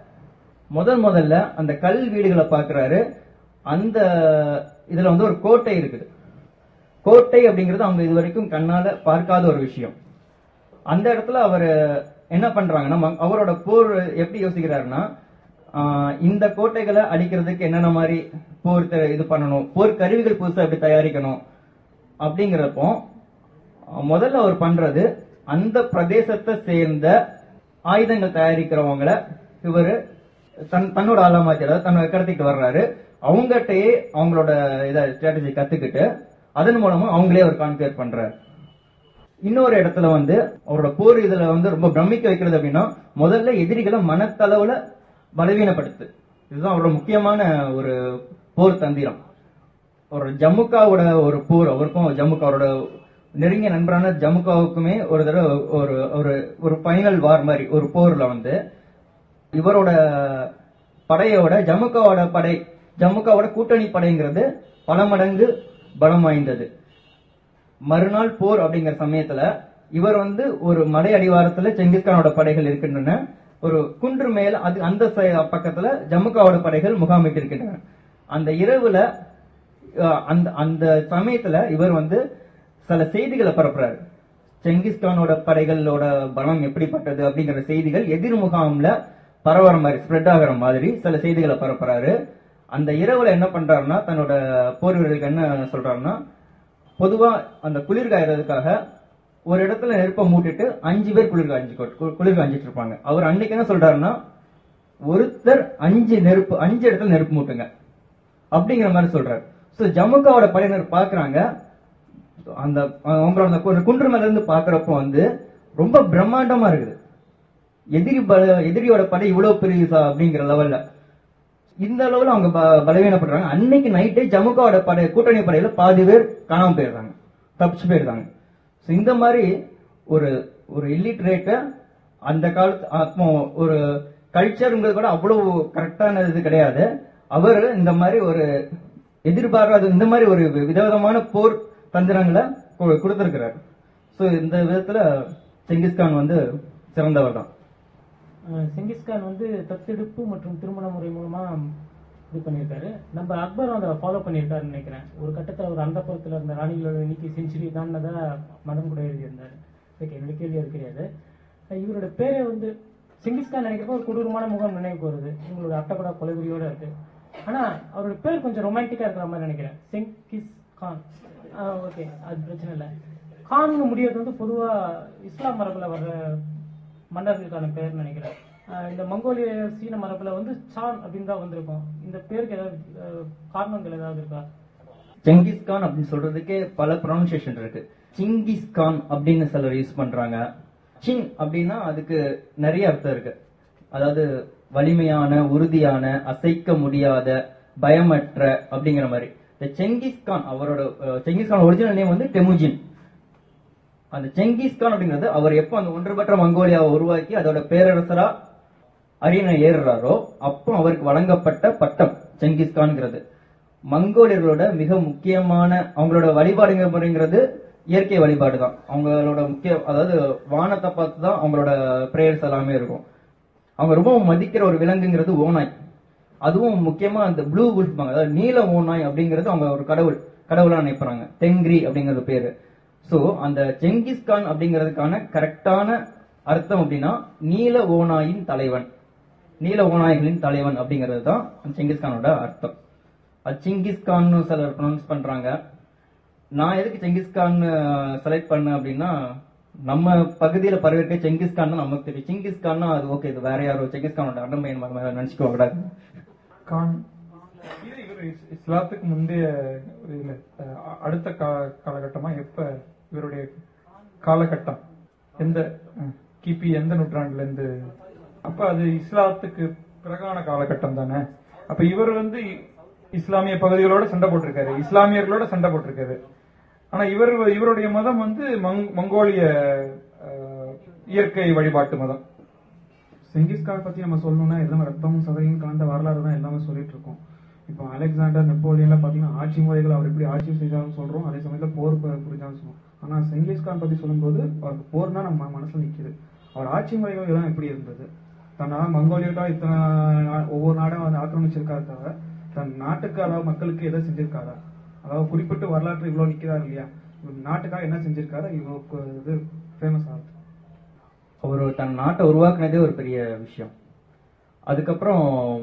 முதல் முதல்ல அந்த கல் வீடுகளை பாக்குறாரு அந்த இதுல வந்து ஒரு கோட்டை இருக்குது கோட்டை அப்படிங்கிறது அவங்க இது வரைக்கும் கண்ணால பார்க்காத ஒரு விஷயம் அந்த இடத்துல அவர் என்ன பண்றாங்கன்னா ம- அவரோட போர் எப்படி யோசிக்கிறாருன்னா ஆஹ் இந்த கோட்டைகளை அடிக்கிறதுக்கு என்னென்ன மாதிரி போர் த- இது பண்ணணும் போர் கருவிகள் புதுசா எப்படி தயாரிக்கணும் அப்படிங்கிறப்போ அஹ் முதல்ல அவர் பண்றது அந்த பிரதேசத்தை சேர்ந்த ஆயுதங்கள் தயாரிக்கிறவங்கள இவரு தன் தன்னோட ஆளா மாத்தி அதாவது தன்னோட கடத்திட்டு வர்றாரு அவங்ககிட்டயே அவங்களோட இத ஸ்ட்ராட்டஜி கத்துக்கிட்டு அதன் மூலமா அவங்களே அவர் கான்கேர் பண்றாரு இன்னொரு இடத்துல வந்து அவரோட போர் இதுல வந்து ரொம்ப பிரமிக்க வைக்கிறது அப்படின்னா முதல்ல எதிரிகளை மனத்தளவுல பலவீனப்படுத்து இதுதான் அவரோட முக்கியமான ஒரு போர் தந்திரம் ஒரு ஜம்முக்காவோட ஒரு போர் அவருக்கும் ஜம்முக்காவோட நெருங்கிய நண்பரான ஜம்முக்காவுக்குமே ஒரு தடவை ஒரு ஒரு ஒரு ஃபைனல் வார் மாதிரி ஒரு போர்ல வந்து இவரோட படையோட ஜம்முக்காவோட படை ஜம்முக்காவோட கூட்டணி படைங்கிறது பல மடங்கு பலம் வாய்ந்தது மறுநாள் போர் அப்படிங்கிற சமயத்துல இவர் வந்து ஒரு மலை அடிவாரத்துல செங்கிஸ்கானோட படைகள் இருக்கின்றன ஒரு குன்று மேல அது அந்த சை- பக்கத்துல ஜம்முக்காவோட படைகள் முகாமிட்டு இருக்கின்றன அந்த இரவுல அஹ், அந்த அந்த சமயத்துல இவர் வந்து சில செய்திகளை பரப்புறாரு செங்கிஸ்கானோட படைகளோட பலம் எப்படிப்பட்டது அப்படிங்கிற செய்திகள் எதிர் முகாம்ல பரவற மாதிரி ஸ்ப்ரெட் ஆகுற மாதிரி சில செய்திகளை பரப்புறாரு அந்த இரவுல என்ன பண்றாருன்னா தன்னோட போர் வீரர்களுக்கு என்ன சொல்றாருன்னா பொதுவா அந்த குளிர் காயறதுக்காக ஒரு இடத்துல நெருப்பை மூட்டிட்டு அஞ்சு பேர் குளிர் காய்ஞ்சி குளிர் காய்ஞ்சிட்டு இருப்பாங்க அவர் அன்னைக்கு என்ன சொல்றாருன்னா ஒருத்தர் அஞ்சு நெருப்பு அஞ்சு இடத்துல நெருப்பு மூட்டுங்க அப்படிங்கிற மாதிரி சொல்றாரு சோ ஜம்முக்காவோட படையினர் பாக்குறாங்க அந்த அவங்களோட அந்த கு- குன்று மேல இருந்து பாக்குறப்போ வந்து ரொம்ப பிரம்மாண்டமா இருக்குது எதிரி பல எதிரியோட படை இவ்வளவு பெரியதா அப்படிங்கிற லெவல்ல இந்த அளவுல அவங்க ப- பலவீனப்படுறாங்க அன்னைக்கு நைட்டே ஜமுகாவோட படை கூட்டணி படையில பாதி பேர் காணாம போயிருந்தாங்க தப்பிச்சு போயிருந்தாங்க So இந்த மாதிரி ஒரு ஒரு இல்லிட்ரேட்ட அந்த காலத்து அப்போ ஒரு கல்ச்சருங்கிறது கூட அவ்வளவு கரெக்டான இது கிடையாது அவர் இந்த மாதிரி ஒரு எதிர்பாராத இந்த மாதிரி ஒரு விதவிதமான போர் தந்திரங்களை கு- கொடுத்திருக்கிறார் சோ இந்த விதத்துல செங்கிஸ்கான் வந்து சிறந்தவர் தான் அஹ் செங்கிஸ்கான் வந்து தத்தெடுப்பு மற்றும் திருமண முறை மூலமா இது பண்ணியிருக்காரு நம்ம அக்பரும் அதை ஃபாலோ பண்ணியிருக்காருன்னு நினைக்கிறேன் ஒரு கட்டத்தில் ஒரு அந்த புறத்தில் இருந்த ராணிகளோட எண்ணிக்கை செஞ்சுரி தானதா மதம் கூட எழுதியிருந்தாரு ஓகே என்னோட கேள்வி அது கிடையாது அஹ் இவரோட பேரே வந்து செங்கிஸ்கான் நினைக்கிறப்ப ஒரு கொடூரமான முகம் நினைவுக்கு வருது உங்களோட அட்டப்படா கொலைகுறியோட இருக்கு ஆனா அவரோட பேர் கொஞ்சம் ரொமான்டிக்கா இருக்கிற மாதிரி நினைக்கிறேன் செங்கிஸ் கான் ஓகே அது பிரச்சனை இல்லை கான்னு முடியாது வந்து பொதுவா இஸ்லாம் மரபுல வர்ற மன்னர்களுக்கான பேர் நினைக்கிறேன் ஆஹ் இந்த மங்கோலிய சீன மரபுல வந்து சான் அப்படின்னு தான் வந்திருக்கும் இந்த பேருக்கு ஏதாவது ஆஹ் காரணங்கள் ஏதாவது இருக்கா செங்கிஸ் கான் அப்படின்னு சொல்றதுக்கே பல ப்ரொனன்சியேஷன் இருக்கு சிங்கிஸ் கான் அப்படின்னு சிலர் யூஸ் பண்றாங்க சிங் அப்படின்னா அதுக்கு நிறைய அர்த்தம் இருக்கு அதாவது வலிமையான உறுதியான அசைக்க முடியாத பயமற்ற அப்படிங்கிற மாதிரி இந்த செங்கிஸ் கான் அவரோட அஹ், செங்கிஸ் கான் ஒரிஜினல் நேம் வந்து டெமுஜின் அந்த செங்கிஸ் கான் அப்படிங்கிறது அவர் எப்போ அந்த ஒன்றுபட்ட மங்கோலியாவை உருவாக்கி அதோட பேரரசரா அரியணை ஏறுறாரோ அப்போ அவருக்கு வழங்கப்பட்ட பட்டம் செங்கிஸ் கான்ங்கிறது மங்கோலியர்களோட மிக முக்கியமான அவங்களோட வழிபாடுங்கிற முறைங்கிறது இயற்கை வழிபாடு தான் அவங்களோட முக்கிய அதாவது வானத்தை பார்த்து தான் அவங்களோட பிரேயர்ஸ் எல்லாமே இருக்கும் அவங்க ரொம்ப மதிக்கிற ஒரு விலங்குங்கிறது ஓநாய் அதுவும் முக்கியமா அந்த ப்ளூ வுல்ஃப் அதாவது நீல ஓநாய் அப்படிங்கிறது அவங்க ஒரு கடவுள் கடவுளா நினைப்பாங்க தெங்கிரி அப்படிங்கிறது பேரு சோ அந்த செங்கிஸ் கான் அப்படிங்கிறதுக்கான கரெக்டான அர்த்தம் அப்படின்னா நீல ஓநாயின் தலைவன் நீல ஓநாய்களின் தலைவன் அப்படிங்கிறது தான் செங்கிஸ் கானோட அர்த்தம் அது சிங்கிஸ் கான்னு சிலர் ப்ரொனவுன்ஸ் பண்றாங்க நான் எதுக்கு செங்கிஸ் கான் செலக்ட் பண்ணேன் அப்படின்னா நம்ம பகுதியில பரவிருக்க செங்கிஸ் கான் நமக்கு தெரியும் செங்கிஸ் கான்னா அது ஓகே இது வேற யாரோ செங்கிஸ் கானோட அடம்பையன் நினைச்சுக்கோ கூடாது கான் இது இவர் இஸ்- இஸ்லாத்துக்கு முந்தைய இதுல அஹ், அடுத்த கா- காலகட்டமா எப்ப இவருடைய காலகட்டம் எந்த அஹ், கிபி எந்த நூற்றாண்டுல இருந்து அப்ப அது இஸ்லாத்துக்கு பிறகான காலகட்டம் தானே அப்ப இவர் வந்து இ- இஸ்லாமிய பகுதிகளோட சண்டை போட்டிருக்காரு இஸ்லாமியர்களோட சண்டை போட்டிருக்காரு ஆனா இவர் இவருடைய மதம் வந்து மங்- மங்கோலிய அஹ், இயற்கை வழிபாட்டு மதம் செங்கிஸ்கான் பத்தி நம்ம சொல்லணும்னா எல்லாமே ரத்தமும் சதையும் கலந்த வரலாறு தான் எல்லாமே சொல்லிட்டு இருக்கோம் இப்போ அலெக்சாண்டர் நெப்போலியன்ல பாத்தீங்கன்னா ஆட்சி முறைகள் அவர் எப்படி ஆட்சி செய்தாலும் சொல்றோம் அதே சமயத்துல போர் பு- புரிஞ்சாலும் சொல்றோம் ஆனா செங்கிஸ்கான் பத்தி சொல்லும்போது அவருக்கு போர்னா நம்ம மனசுல நிக்குது அவர் ஆட்சி முறைகள் எல்லாம் எப்படி இருந்தது தன்னால மங்கோலியர்களா இத்தனை நா- ஒவ்வொரு நாடும் வந்து ஆக்கிரமிச்சிருக்காரு தவிர தன் நாட்டுக்கு அதாவது மக்களுக்கு எதை செஞ்சிருக்காரா அதாவது குறிப்பிட்டு வரலாற்று இவ்வளவு நிக்கிறாரு இல்லையா இவர் நாட்டுக்காக என்ன செஞ்சிருக்காரு இவ்வளவு இது ஃபேமஸ் ஆகுது அவர் தன் நாட்டை உருவாக்குனதே ஒரு பெரிய விஷயம் அதுக்கப்புறம்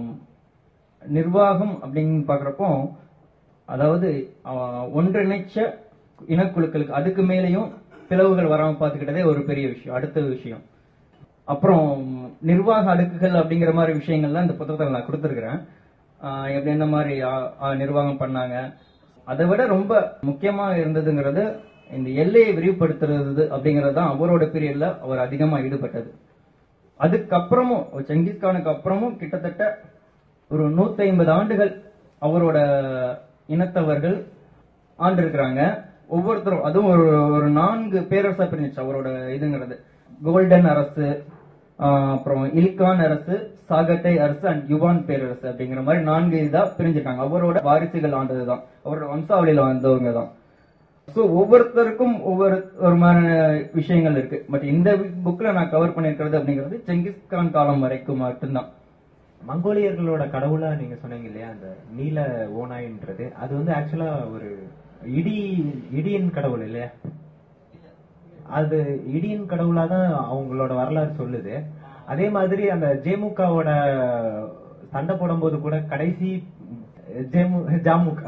நிர்வாகம் அப்படின்னு பாக்குறப்போ அதாவது அஹ், ஒன்றிணைச்ச இனக்குழுக்களுக்கு அதுக்கு மேலேயும் பிளவுகள் வராம பார்த்துக்கிட்டதே ஒரு பெரிய விஷயம் அடுத்த விஷயம் அப்புறம் நிர்வாக அடுக்குகள் அப்படிங்கிற மாதிரி விஷயங்கள்லாம் இந்த புத்தகத்தில் நான் கொடுத்துருக்கிறேன் ஆஹ் எப்படி என்ன மாதிரி ஆ- ஆ நிர்வாகம் பண்ணாங்க அதை விட ரொம்ப முக்கியமா இருந்ததுங்கிறது இந்த எல்லையை விரிவுபடுத்துறது அப்படிங்கிறது தான் அவரோட பீரியட்ல அவர் அதிகமா ஈடுபட்டது அதுக்கப்புறமும் செங்கிஸ்கானுக்கு அப்புறமும் கிட்டத்தட்ட ஒரு 150 ஐம்பது ஆண்டுகள் அவரோட இனத்தவர்கள் ஆண்டு இருக்கிறாங்க ஒவ்வொருத்தரும் அதுவும் ஒரு ஒரு நான்கு பேரரசா பிரிஞ்சிச்சு அவரோட இதுங்கிறது கோல்டன் அரசு ஆஹ் அப்புறம் இல்கான் அரசு சாகட்டை அரசு அண்ட் யுவான் பேரரசு அப்படிங்கிற மாதிரி நான்கு இதா பிரிஞ்சிருக்காங்க அவரோட வாரிசுகள் ஆண்டதுதான் அவரோட வம்சாவளியில வந்தவங்க தான் சோ ஒவ்வொருத்தருக்கும் ஒவ்வொரு ஒரு மாதிரியான விஷயங்கள் இருக்கு பட் இந்த புக்ல நான் கவர் பண்ணிருக்கிறது அப்படிங்கிறது செங்கிஸ்கான் காலம் வரைக்கும் மட்டும்தான் மங்கோலியர்களோட கடவுளா நீங்க சொன்னீங்க இல்லையா அந்த நீல ஓநாயின்றது அது வந்து ஆக்சுவலா ஒரு இடி இடியின் கடவுள் இல்லையா அது இடியின் கடவுளா தான் அவங்களோட வரலாறு சொல்லுது அதே மாதிரி அந்த ஜேமுகாவோட சண்டை போடும்போது கூட கடைசி ஜேமு ஜாமுகா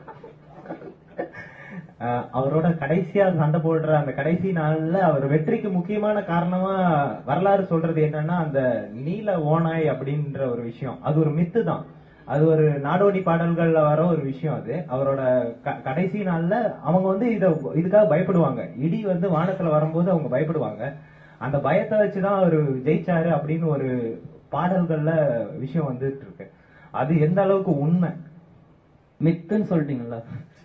அஹ் அவரோட கடைசியா சண்டை போடுற அந்த கடைசி நாள்ல அவர் வெற்றிக்கு முக்கியமான காரணமா வரலாறு சொல்றது என்னன்னா அந்த நீல ஓநாய் அப்படின்ற ஒரு விஷயம் அது ஒரு மித்து தான் அது ஒரு நாடோடி பாடல்கள்ல வர ஒரு விஷயம் அது அவரோட க- கடைசி நாள்ல அவங்க வந்து இத இதுக்காக பயப்படுவாங்க இடி வந்து வானத்துல வரும்போது அவங்க பயப்படுவாங்க அந்த பயத்தை வச்சுதான் அவர் ஜெயிச்சாரு அப்படின்னு ஒரு பாடல்கள்ல விஷயம் வந்துட்டு இருக்கு அது எந்த அளவுக்கு உண்மை மித்துன்னு சொல்லிட்டீங்களா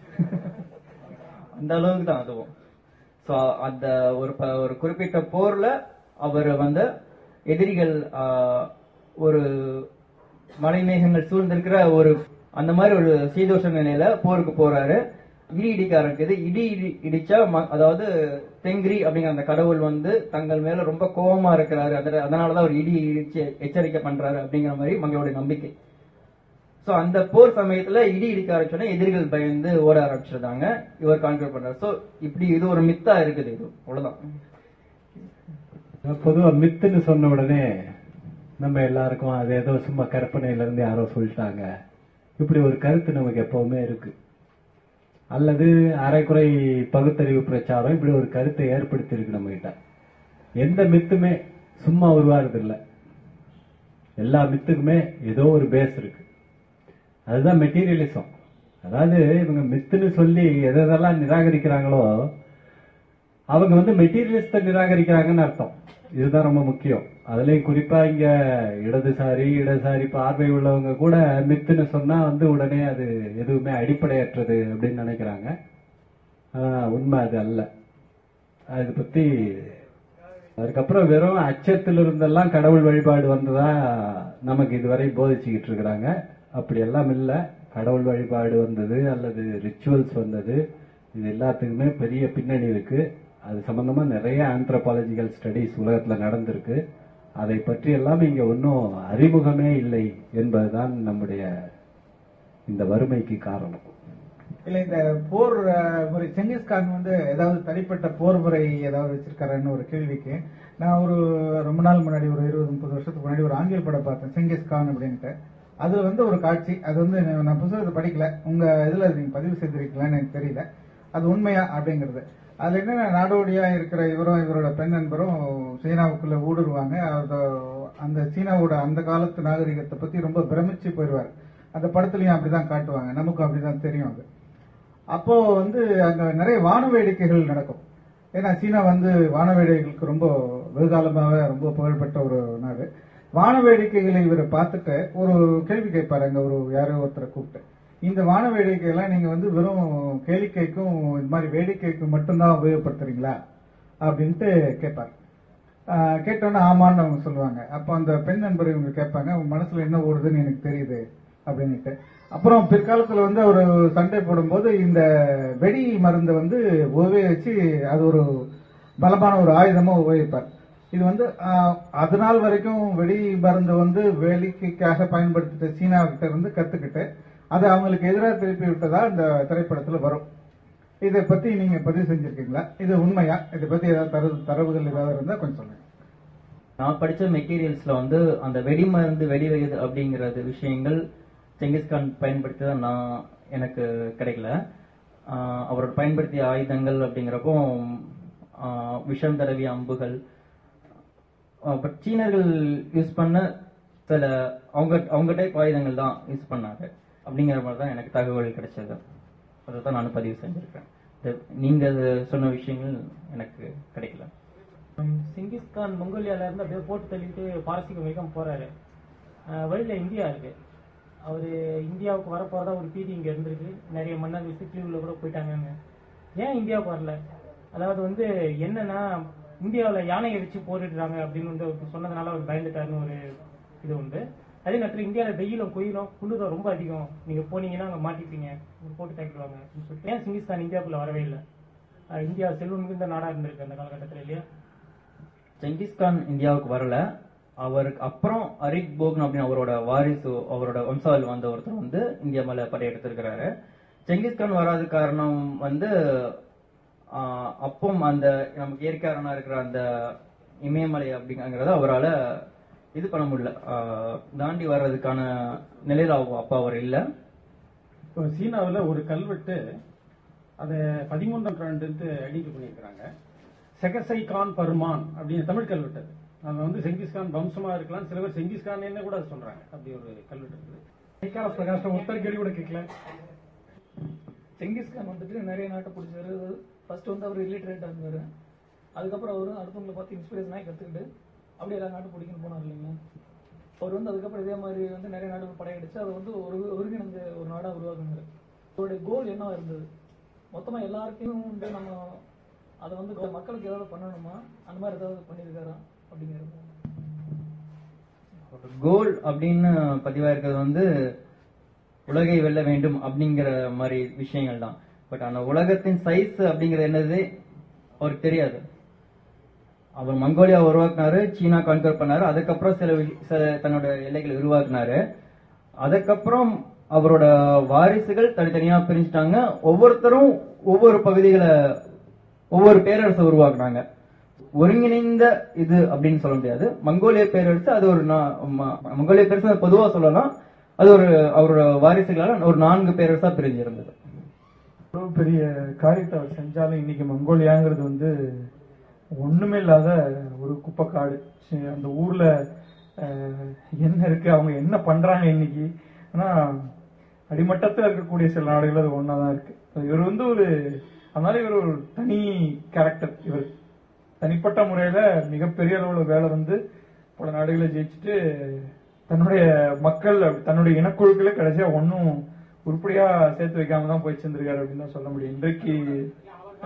அந்த அளவுக்கு தான் அதுவும் சோ அந்த ஒரு ப- ஒரு குறிப்பிட்ட போர்ல அவர் வந்து எதிரிகள் ஆஹ், ஒரு மலைமேகங்கள் சூழ்ந்திருக்கிற ஒரு அந்த மாதிரி ஒரு சீதோஷ நிலையில போருக்கு போறாரு இடி இடிக்க ஆரம்பிக்குது இடி இடி- இடிச்சா ம- அதாவது தெங்கிரி அப்படிங்கிற அந்த கடவுள் வந்து தங்கள் மேல ரொம்ப கோபமா இருக்கிறாரு அதனால- அதனாலதான் அவர் இடி இடிச்சு எச்சரிக்கை பண்றாரு அப்படிங்கிற மாதிரி மங்களோட நம்பிக்கை சோ அந்த போர் சமயத்துல இடி இடிக்க ஆரம்பிச்சோடனே எதிரிகள் பயந்து ஓட ஆரம்பிச்சிருந்தாங்க இவர் கான்கர் பண்றாரு சோ இப்படி இது ஒரு மித்தா இருக்குது இது அவ்வளவுதான் பொதுவா மித்துன்னு சொன்ன உடனே நம்ம எல்லாருக்கும் அது ஏதோ சும்மா கற்பனையில இருந்து யாரோ சொல்லிட்டாங்க இப்படி ஒரு கருத்து நமக்கு எப்பவுமே இருக்கு அல்லது அரைக்குறை பகுத்தறிவு பிரச்சாரம் இப்படி ஒரு கருத்தை ஏற்படுத்தி இருக்கு நம்ம கிட்ட எந்த மித்துமே சும்மா உருவாறது இல்ல எல்லா மித்துக்குமே ஏதோ ஒரு பேஸ் இருக்கு அதுதான் மெட்டீரியலிசம் அதாவது இவங்க மித்துன்னு சொல்லி எதெல்லாம் நிராகரிக்கிறாங்களோ அவங்க வந்து மெட்டீரியலிஸ்ட நிராகரிக்கிறாங்கன்னு அர்த்தம் இதுதான் ரொம்ப முக்கியம் அதுலயும் குறிப்பா இங்க இடதுசாரி இடதுசாரி பார்வை உள்ளவங்க கூட மித்துன்னு சொன்னா வந்து உடனே அது எதுவுமே அடிப்படையற்றது அப்படின்னு நினைக்கிறாங்க ஆனா உண்மை அது அல்ல அது பத்தி அதுக்கப்புறம் வெறும் அச்சத்தில் இருந்தெல்லாம் கடவுள் வழிபாடு வந்ததா நமக்கு இதுவரை போதிச்சுக்கிட்டு இருக்கிறாங்க அப்படி எல்லாம் இல்ல கடவுள் வழிபாடு வந்தது அல்லது ரிச்சுவல்ஸ் வந்தது இது எல்லாத்துக்குமே பெரிய பின்னணி இருக்கு அது சம்பந்தமா நிறைய ஆந்த்ரோபாலஜிக்கல் ஸ்டடிஸ் உலகத்துல நடந்திருக்கு அதை பற்றி எல்லாம் இங்க ஒன்றும் அறிமுகமே இல்லை என்பதுதான் நம்முடைய இந்த வறுமைக்கு காரணம் இல்ல இந்த போர் அஹ், முறை செங்கிஸ்கான் வந்து ஏதாவது தனிப்பட்ட போர் முறை ஏதாவது வச்சிருக்காருன்னு ஒரு கேள்விக்கு நான் ஒரு ரொம்ப நாள் முன்னாடி ஒரு இருபது முப்பது வருஷத்துக்கு முன்னாடி ஒரு ஆங்கில படம் பார்த்தேன் செங்கிஸ்கான் அப்படின்ட்டு அதுல வந்து ஒரு காட்சி அது வந்து நான் புத்தகத்தை படிக்கல உங்க இதுல நீங்க பதிவு செய்திருக்கீங்களான்னு எனக்கு தெரியல அது உண்மையா அப்படிங்கிறது அதுல என்ன நாடோடியா இருக்கிற இவரும் இவரோட பெண் நண்பரும் சீனாவுக்குள்ள ஊடுருவாங்க அது- அந்த சீனாவோட அந்த காலத்து நாகரிகத்தை பத்தி ரொம்ப பிரமிச்சு போயிடுவார் அந்த படத்துலயும் அப்படிதான் காட்டுவாங்க நமக்கும் அப்படிதான் தெரியும் அது அப்போ வந்து அங்க நிறைய வான வேடிக்கைகள் நடக்கும் ஏன்னா சீனா வந்து வான வேடிக்கைகளுக்கு ரொம்ப வெகுகாலமாக ரொம்ப புகழ்பெற்ற ஒரு நாடு வான வேடிக்கைகளை இவர் பார்த்துட்டு ஒரு கேள்வி கேட்பாரு அங்க ஒரு யாரோ ஒருத்தரை கூப்பிட்டு இந்த வான வேடிக்கையெல்லாம் நீங்க வந்து வெறும் கேளிக்கைக்கும் இந்த மாதிரி வேடிக்கைக்கும் மட்டும்தான் உபயோகப்படுத்துறீங்களா அப்படின்ட்டு கேட்பார் ஆஹ் கேட்டோன்னே ஆமான்னு அவங்க சொல்லுவாங்க அப்போ அந்த பெண் நண்பர் இவங்க கேட்பாங்க உங்க மனசுல என்ன ஓடுதுன்னு எனக்கு தெரியுது அப்படின்னுட்டு அப்புறம் பிற்காலத்துல வந்து அவர் சண்டை போடும்போது இந்த வெடி மருந்தை வந்து உபயோகிச்சு அது ஒரு பலமான ஒரு ஆயுதமா உபயோகிப்பார் இது வந்து ஆஹ், அது நாள் வரைக்கும் வெடி மருந்து வந்து வேடிக்கைக்காக பயன்படுத்திட்ட சீனா கிட்ட இருந்து கத்துக்கிட்டு அதை அவங்களுக்கு எதிராக திருப்பி விட்டதா இந்த திரைப்படத்துல வரும் இதை பத்தி நீங்க பதிவு செஞ்சிருக்கீங்களா இது உண்மையா இதை பத்தி ஏதாவது தரவு தரவுகள் ஏதாவது இருந்தா கொஞ்சம் சொல்லுங்க நான் படிச்ச மெட்டீரியல்ஸ்ல வந்து அந்த வெடிமருந்து வெடி வைக்கிறது அப்படிங்கறது விஷயங்கள் செங்கிஸ்கான் பயன்படுத்தி நான் எனக்கு கிடைக்கல ஆஹ் அவரோட பயன்படுத்திய ஆயுதங்கள் அப்படிங்கிறப்போ ஆஹ் விஷம் தடவிய அம்புகள் பட் சீனர்கள் யூஸ் பண்ண சில அவங்க அவங்க டைப் ஆயுதங்கள் தான் யூஸ் பண்ணாங்க அப்படிங்கிற மாதிரி தான் எனக்கு தகவல் கிடைச்சது அதை தான் நான் பதிவு செஞ்சிருக்கேன் இது- நீங்க அது சொன்ன விஷயங்கள் எனக்கு கிடைக்கல ஹம், சிங்கிஸ்கான் மங்கோலியால இருந்து அப்படியே போட்டு தள்ளிட்டு பாரசீக வேகம் போறாரு அஹ், வழியில இந்தியா இருக்கு அவரு இந்தியாவுக்கு வர போறதா ஒரு பீதி இங்க இருந்திருக்கு நிறைய மன்னர் விசிட் லீவ்ல கூட போயிட்டாங்கன்னு ஏன் இந்தியாவுக்கு வரல அதாவது வந்து என்னன்னா இந்தியாவுல யானையை வச்சு போரிடுறாங்க அப்படின்னு வந்து அவர் சொன்னதுனால அவர் பயந்துட்டாருன்னு ஒரு இது உண்டு அதே நேரத்துல இந்தியாவில் வெயிலும் குயிலும் குளிரும் ரொம்ப அதிகம் நீங்க போனீங்கன்னா அங்க மாட்டிப்பீங்க உங்களை போட்டு தாக்கிடுவாங்க அப்படின்னு சொல்லிட்டு ஏன் சிங்கிஸ்தான் இந்தியாவுக்குள்ள வரவே இல்லை அஹ், இந்தியா செல்வம் மிகுந்த நாடா இருந்திருக்கு அந்த காலகட்டத்துல இல்லையா செங்கிஸ்கான் இந்தியாவுக்கு வரல அவருக்கு அப்புறம் அரிக் போக்ன் அப்படின்னு அவரோட வாரிசு அவரோட வம்சாவளி வந்த ஒருத்தர் வந்து இந்தியா மேல படையெடுத்திருக்கிறாரு செங்கிஸ்கான் வராத காரணம் வந்து ஆஹ், அப்பம் அந்த நமக்கு இயற்கையாரனா இருக்கிற அந்த இமயமலை அப்படிங்கறத அவரால இது பண்ண முடியல ஆஹ், தாண்டி வர்றதுக்கான நிலையில அவங்க அப்பா அவர் இல்ல இப்போ சீனாவில் ஒரு கல்வெட்டு அதை பதிமூன்றாம் நூற்றாண்டு ஐடென்டி பண்ணியிருக்கிறாங்க செகசை கான் பருமான் அப்படின்னு தமிழ் கல்வெட்டு அது அது வந்து செங்கிஸ்கான் வம்சமா இருக்கலாம் சில பேர் செங்கிஸ்கான் என்ன கூட அது சொல்றாங்க அப்படி ஒரு கல்வெட்டு இருக்குது ஐக்கார பிரகாசம் ஒருத்தர் கேள்வி கூட கேட்கல செங்கிஸ்கான் வந்துட்டு நிறைய நாட்டை பிடிச்சாரு ஃபர்ஸ்ட் வந்து அவர் இல்லிட்ரேட்டா இருந்தாரு அதுக்கப்புறம் அவரு அடுத்தவங்களை பார்த்து இன்ஸ்பிரேஷன் ஆகி கத்துக்கிட்டு அப்படியே எல்லா நாட்டும் பிடிக்கணும் போனார் இல்லைங்களா அவர் வந்து அதுக்கப்புறம் இதே மாதிரி வந்து நிறைய நாடுகள் படையெடுத்து அதை வந்து ஒரு ஒருங்கிணைந்த ஒரு நாடா உருவாக்குனாரு அவருடைய கோல் என்னவா இருந்தது மொத்தமா எல்லாருக்கையும் வந்து நம்ம அதை வந்து மக்களுக்கு ஏதாவது பண்ணணுமா அந்த மாதிரி ஏதாவது பண்ணியிருக்காரா அப்படிங்கிறது கோல் அப்படின்னு பதிவா இருக்கிறது வந்து உலகை வெல்ல வேண்டும் அப்படிங்கிற மாதிரி விஷயங்கள் தான் பட் அந்த உலகத்தின் சைஸ் அப்படிங்கிறது என்னது அவருக்கு தெரியாது அவர் மங்கோலியா உருவாக்குனாரு சீனா கான்கர் பண்ணாரு அதுக்கப்புறம் சில விஷ- சில தன்னோட எல்லைகளை உருவாக்குனாரு அதுக்கப்புறம் அவரோட வாரிசுகள் தனித்தனியா பிரிஞ்சுட்டாங்க ஒவ்வொருத்தரும் ஒவ்வொரு பகுதிகளை ஒவ்வொரு பேரரசை உருவாக்குனாங்க ஒருங்கிணைந்த இது அப்படின்னு சொல்ல முடியாது மங்கோலிய பேரரசு அது ஒரு நா- ம- மங்கோலிய பேரரசு பொதுவா சொல்லலாம் அது ஒரு அவரோட வாரிசுகளால ஒரு நான்கு பேரரசா பிரிஞ்சிருந்தது இவ்வளவு பெரிய காரியத்தை அவர் செஞ்சாலும் இன்னைக்கு மங்கோலியாங்கிறது வந்து ஒண்ணுமே இல்லாத ஒரு குப்பைக்காடு சரி, அந்த ஊர்ல அஹ், என்ன இருக்கு அவங்க என்ன பண்றாங்க இன்னைக்கு ஆனா அடிமட்டத்துல இருக்கக்கூடிய சில நாடுகள் அது ஒன்னாதான் இருக்கு இவர் வந்து ஒரு அதனால இவர் ஒரு தனி கேரக்டர் இவர் தனிப்பட்ட முறையில மிகப்பெரிய அளவுல வேலை வந்து பல நாடுகளை ஜெயிச்சுட்டு தன்னுடைய மக்கள் தன்னுடைய இனக்குழுக்களை கடைசியா ஒன்னும் உருப்படியா சேர்த்து வைக்காம தான் போய் சேர்ந்திருக்காரு அப்படின்னு தான் சொல்ல முடியும் இன்றைக்கு ஆ?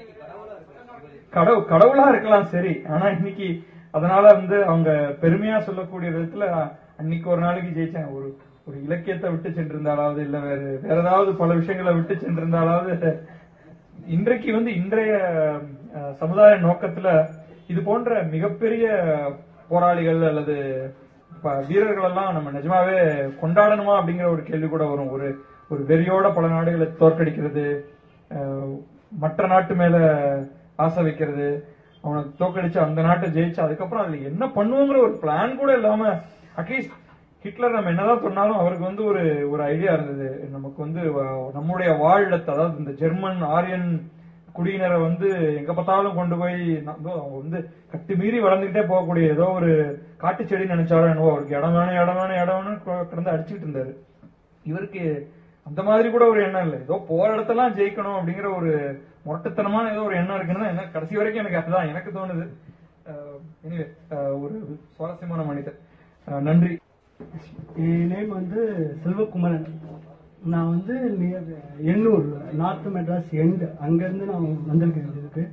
கடவுள் கடவுளா இருக்கலாம் சரி ஆனா இன்னைக்கு அதனால வந்து அவங்க பெருமையா சொல்லக்கூடிய விதத்துல அன்னைக்கு ஒரு நாளைக்கு ஜெயிச்சாங்க ஒரு ஒரு இலக்கியத்தை விட்டு சென்றிருந்தாலாவது இல்ல வேற வேற ஏதாவது பல விஷயங்களை விட்டு சென்றிருந்தாலாவது இன்றைக்கு வந்து இன்றைய அஹ், சமுதாய நோக்கத்துல இது போன்ற மிகப்பெரிய போராளிகள் அல்லது ப- வீரர்கள் எல்லாம் நம்ம நிஜமாவே கொண்டாடணுமா அப்படிங்கிற ஒரு கேள்வி கூட வரும் ஒரு ஒரு வெறியோட பல நாடுகளை தோற்கடிக்கிறது அஹ், மற்ற நாட்டு மேல ஆசை வைக்கிறது அவனை தோற்கடிச்சு அந்த நாட்டை ஜெயிச்சு அதுக்கப்புறம் அதுல என்ன பண்ணுவோங்கிற ஒரு பிளான் கூட இல்லாம அட்லீஸ்ட் ஹிட்லர் நம்ம என்னதான் சொன்னாலும் அவருக்கு வந்து ஒரு ஒரு ஐடியா இருந்தது நமக்கு வந்து வ- நம்முடைய வாழ்லத்தை அதாவது இந்த ஜெர்மன் ஆரியன் குடியினரை வந்து எங்க பார்த்தாலும் கொண்டு போய் ந- இதோ அவங்க வந்து கட்டு மீறி வளர்ந்துகிட்டே போகக்கூடிய ஏதோ ஒரு காட்டு செடி நினைச்சாரோ என்னவோ அவருக்கு இடம் வேணும் இடம் வேணும் இடம் வேணும் கிடந்து அடிச்சுட்டு இருந்தாரு இவருக்கு அந்த மாதிரி கூட ஒரு எண்ணம் இல்லை ஏதோ போற இடத்தெல்லாம் ஜெயிக்கணும் அப்படிங்கிற ஒரு முரட்டுத்தனமான ஏதோ ஒரு எண்ணம் இருக்குன்னு தான் எனக்கு கடைசி வரைக்கும் எனக்கு அதுதான் எனக்கு தோணுது எனிவே ஒரு சுவாரஸ்யமான மனிதர் அஹ், நன்றி என் நேம் வந்து செல்வகுமரன் நான் வந்து near Ennore north Madras end அங்கேருந்து நான் வந்திருக்கேன் இதுக்கு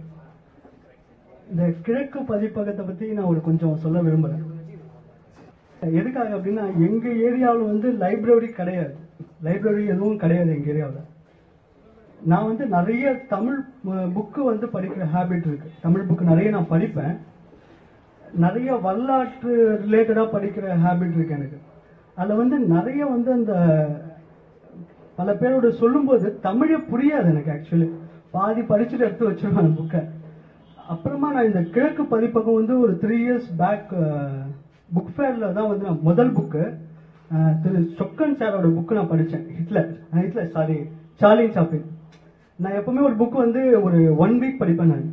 இந்த கிழக்கு பதிப்பகத்தை பற்றி நான் ஒரு கொஞ்சம் சொல்ல விரும்புகிறேன் எதுக்காக அப்படின்னா எங்கள் ஏரியாவில் வந்து லைப்ரரி கிடையாது லைப்ரரி எதுவும் கிடையாது எங்கள் ஏரியாவில் நான் வந்து நிறைய தமிழ் புக்கு வந்து படிக்கிற ஹேபிட் இருக்கு தமிழ் புக்கு நிறைய நான் படிப்பேன் நிறைய வரலாற்று ரிலேட்டடா படிக்கிற ஹேபிட் இருக்கு எனக்கு அதுல வந்து நிறைய வந்து அந்த பல பேரோட சொல்லும்போது தமிழே புரியாது எனக்கு ஆக்சுவலி பாதி படிச்சுட்டு எடுத்து வச்சிருவேன் அந்த புக்கை அப்புறமா நான் இந்த கிழக்கு பதிப்பகம் வந்து ஒரு த்ரீ இயர்ஸ் பேக் புக் ஃபேர்ல தான் வந்து நான் முதல் புக்கு திரு சொக்கன் சாரோட புக்கு நான் படித்தேன் ஹிட்லர் அஹ் ஹிட்லர் சாரி சார்லின் சாப்பின் நான் எப்பவுமே ஒரு புக் வந்து ஒரு ஒன் வீக் படிப்பேன் நான்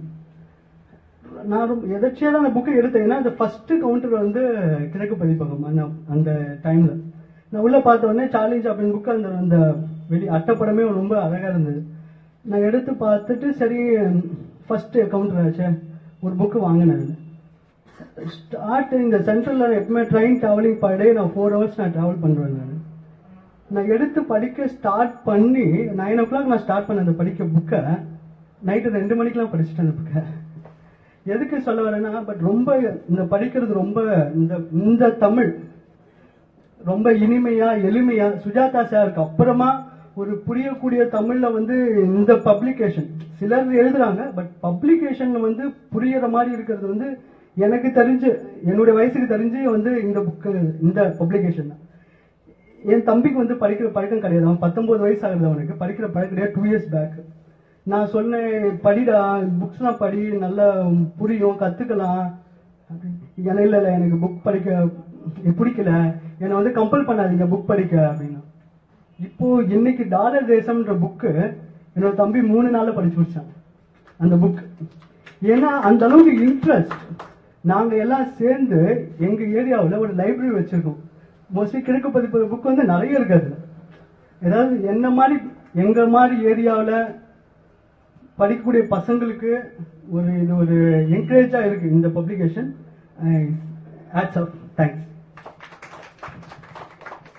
நான் ரொம்ப எதாச்சியா தான் அந்த புக்கை எடுத்தேன் ஏன்னா அந்த ஃபர்ஸ்ட் கவுண்டர் வந்து கிழக்கு பதிப்பகம் அந்த அந்த டைம்ல நான் உள்ள பார்த்த உடனே சார்லி சாப்பின் புக் அந்த அந்த வெளி அட்டைப்படமே ரொம்ப அழகா இருந்தது நான் எடுத்து பார்த்துட்டு சரி ஃபர்ஸ்ட் கவுண்டர் ஆச்சே ஒரு புக்கு வாங்கினேன் ஸ்டார்ட் இந்த சென்ட்ரல்ல எப்பவுமே ட்ரெயின் டிராவலிங் பர் டே நான் ஃபோர் ஹவர்ஸ் நான் டிராவல் பண்ணுவேன் நான் நான் எடுத்து படிக்க ஸ்டார்ட் பண்ணி நைன் ஓ கிளாக் நான் ஸ்டார்ட் பண்ண அந்த படிக்க புக்கை நைட்டு ரெண்டு மணிக்கெல்லாம் படிச்சுட்டேன் அந்த புக்கை எதுக்கு சொல்ல வரேன்னா பட் ரொம்ப இந்த படிக்கிறது ரொம்ப இந்த இந்த தமிழ் ரொம்ப இனிமையா எளிமையா சுஜாதா சாருக்கு அப்புறமா ஒரு புரியக்கூடிய தமிழ்ல வந்து இந்த பப்ளிகேஷன் சிலர் எழுதுறாங்க பட் பப்ளிகேஷன் வந்து புரியற மாதிரி இருக்கிறது வந்து எனக்கு தெரிஞ்சு என்னுடைய வயசுக்கு தெரிஞ்சு வந்து இந்த புக்கு இந்த பப்ளிகேஷன் தான் என் தம்பிக்கு வந்து படிக்கிற பழக்கம் கிடையாது அவன் பத்தொன்பது வயசு ஆகுது அவனுக்கு படிக்கிற பழக்கம் கிடையாது டூ இயர்ஸ் பேக் நான் சொன்னேன் படிடா புக்ஸ்லாம் படி நல்லா புரியும் கத்துக்கலாம் ஏன்னா இல்ல இல்ல எனக்கு புக் படிக்க பிடிக்கல என்னை வந்து கம்பல் பண்ணாதீங்க புக் படிக்க அப்படின்னா இப்போ இன்னைக்கு டாலர் தேசம்ன்ற புக்கு என்னோட தம்பி மூணு நாள்ல படிச்சு முடிச்சான் அந்த புக் ஏன்னா அந்த அளவுக்கு இன்ட்ரெஸ்ட் நாங்க எல்லாம் சேர்ந்து எங்க ஏரியாவுல ஒரு லைப்ரரி வச்சிருக்கோம் மோஸ்ட்லி கிழக்கு பதிப்பு புக் வந்து நிறைய இருக்காது ஏதாவது என்ன மாதிரி எங்க மாதிரி ஏரியாவுல படிக்கக்கூடிய பசங்களுக்கு ஒரு இது ஒரு என்கரேஜா இருக்கு இந்த பப்ளிகேஷன் ஆட்ஸ் ஆஃப் தேங்க்ஸ்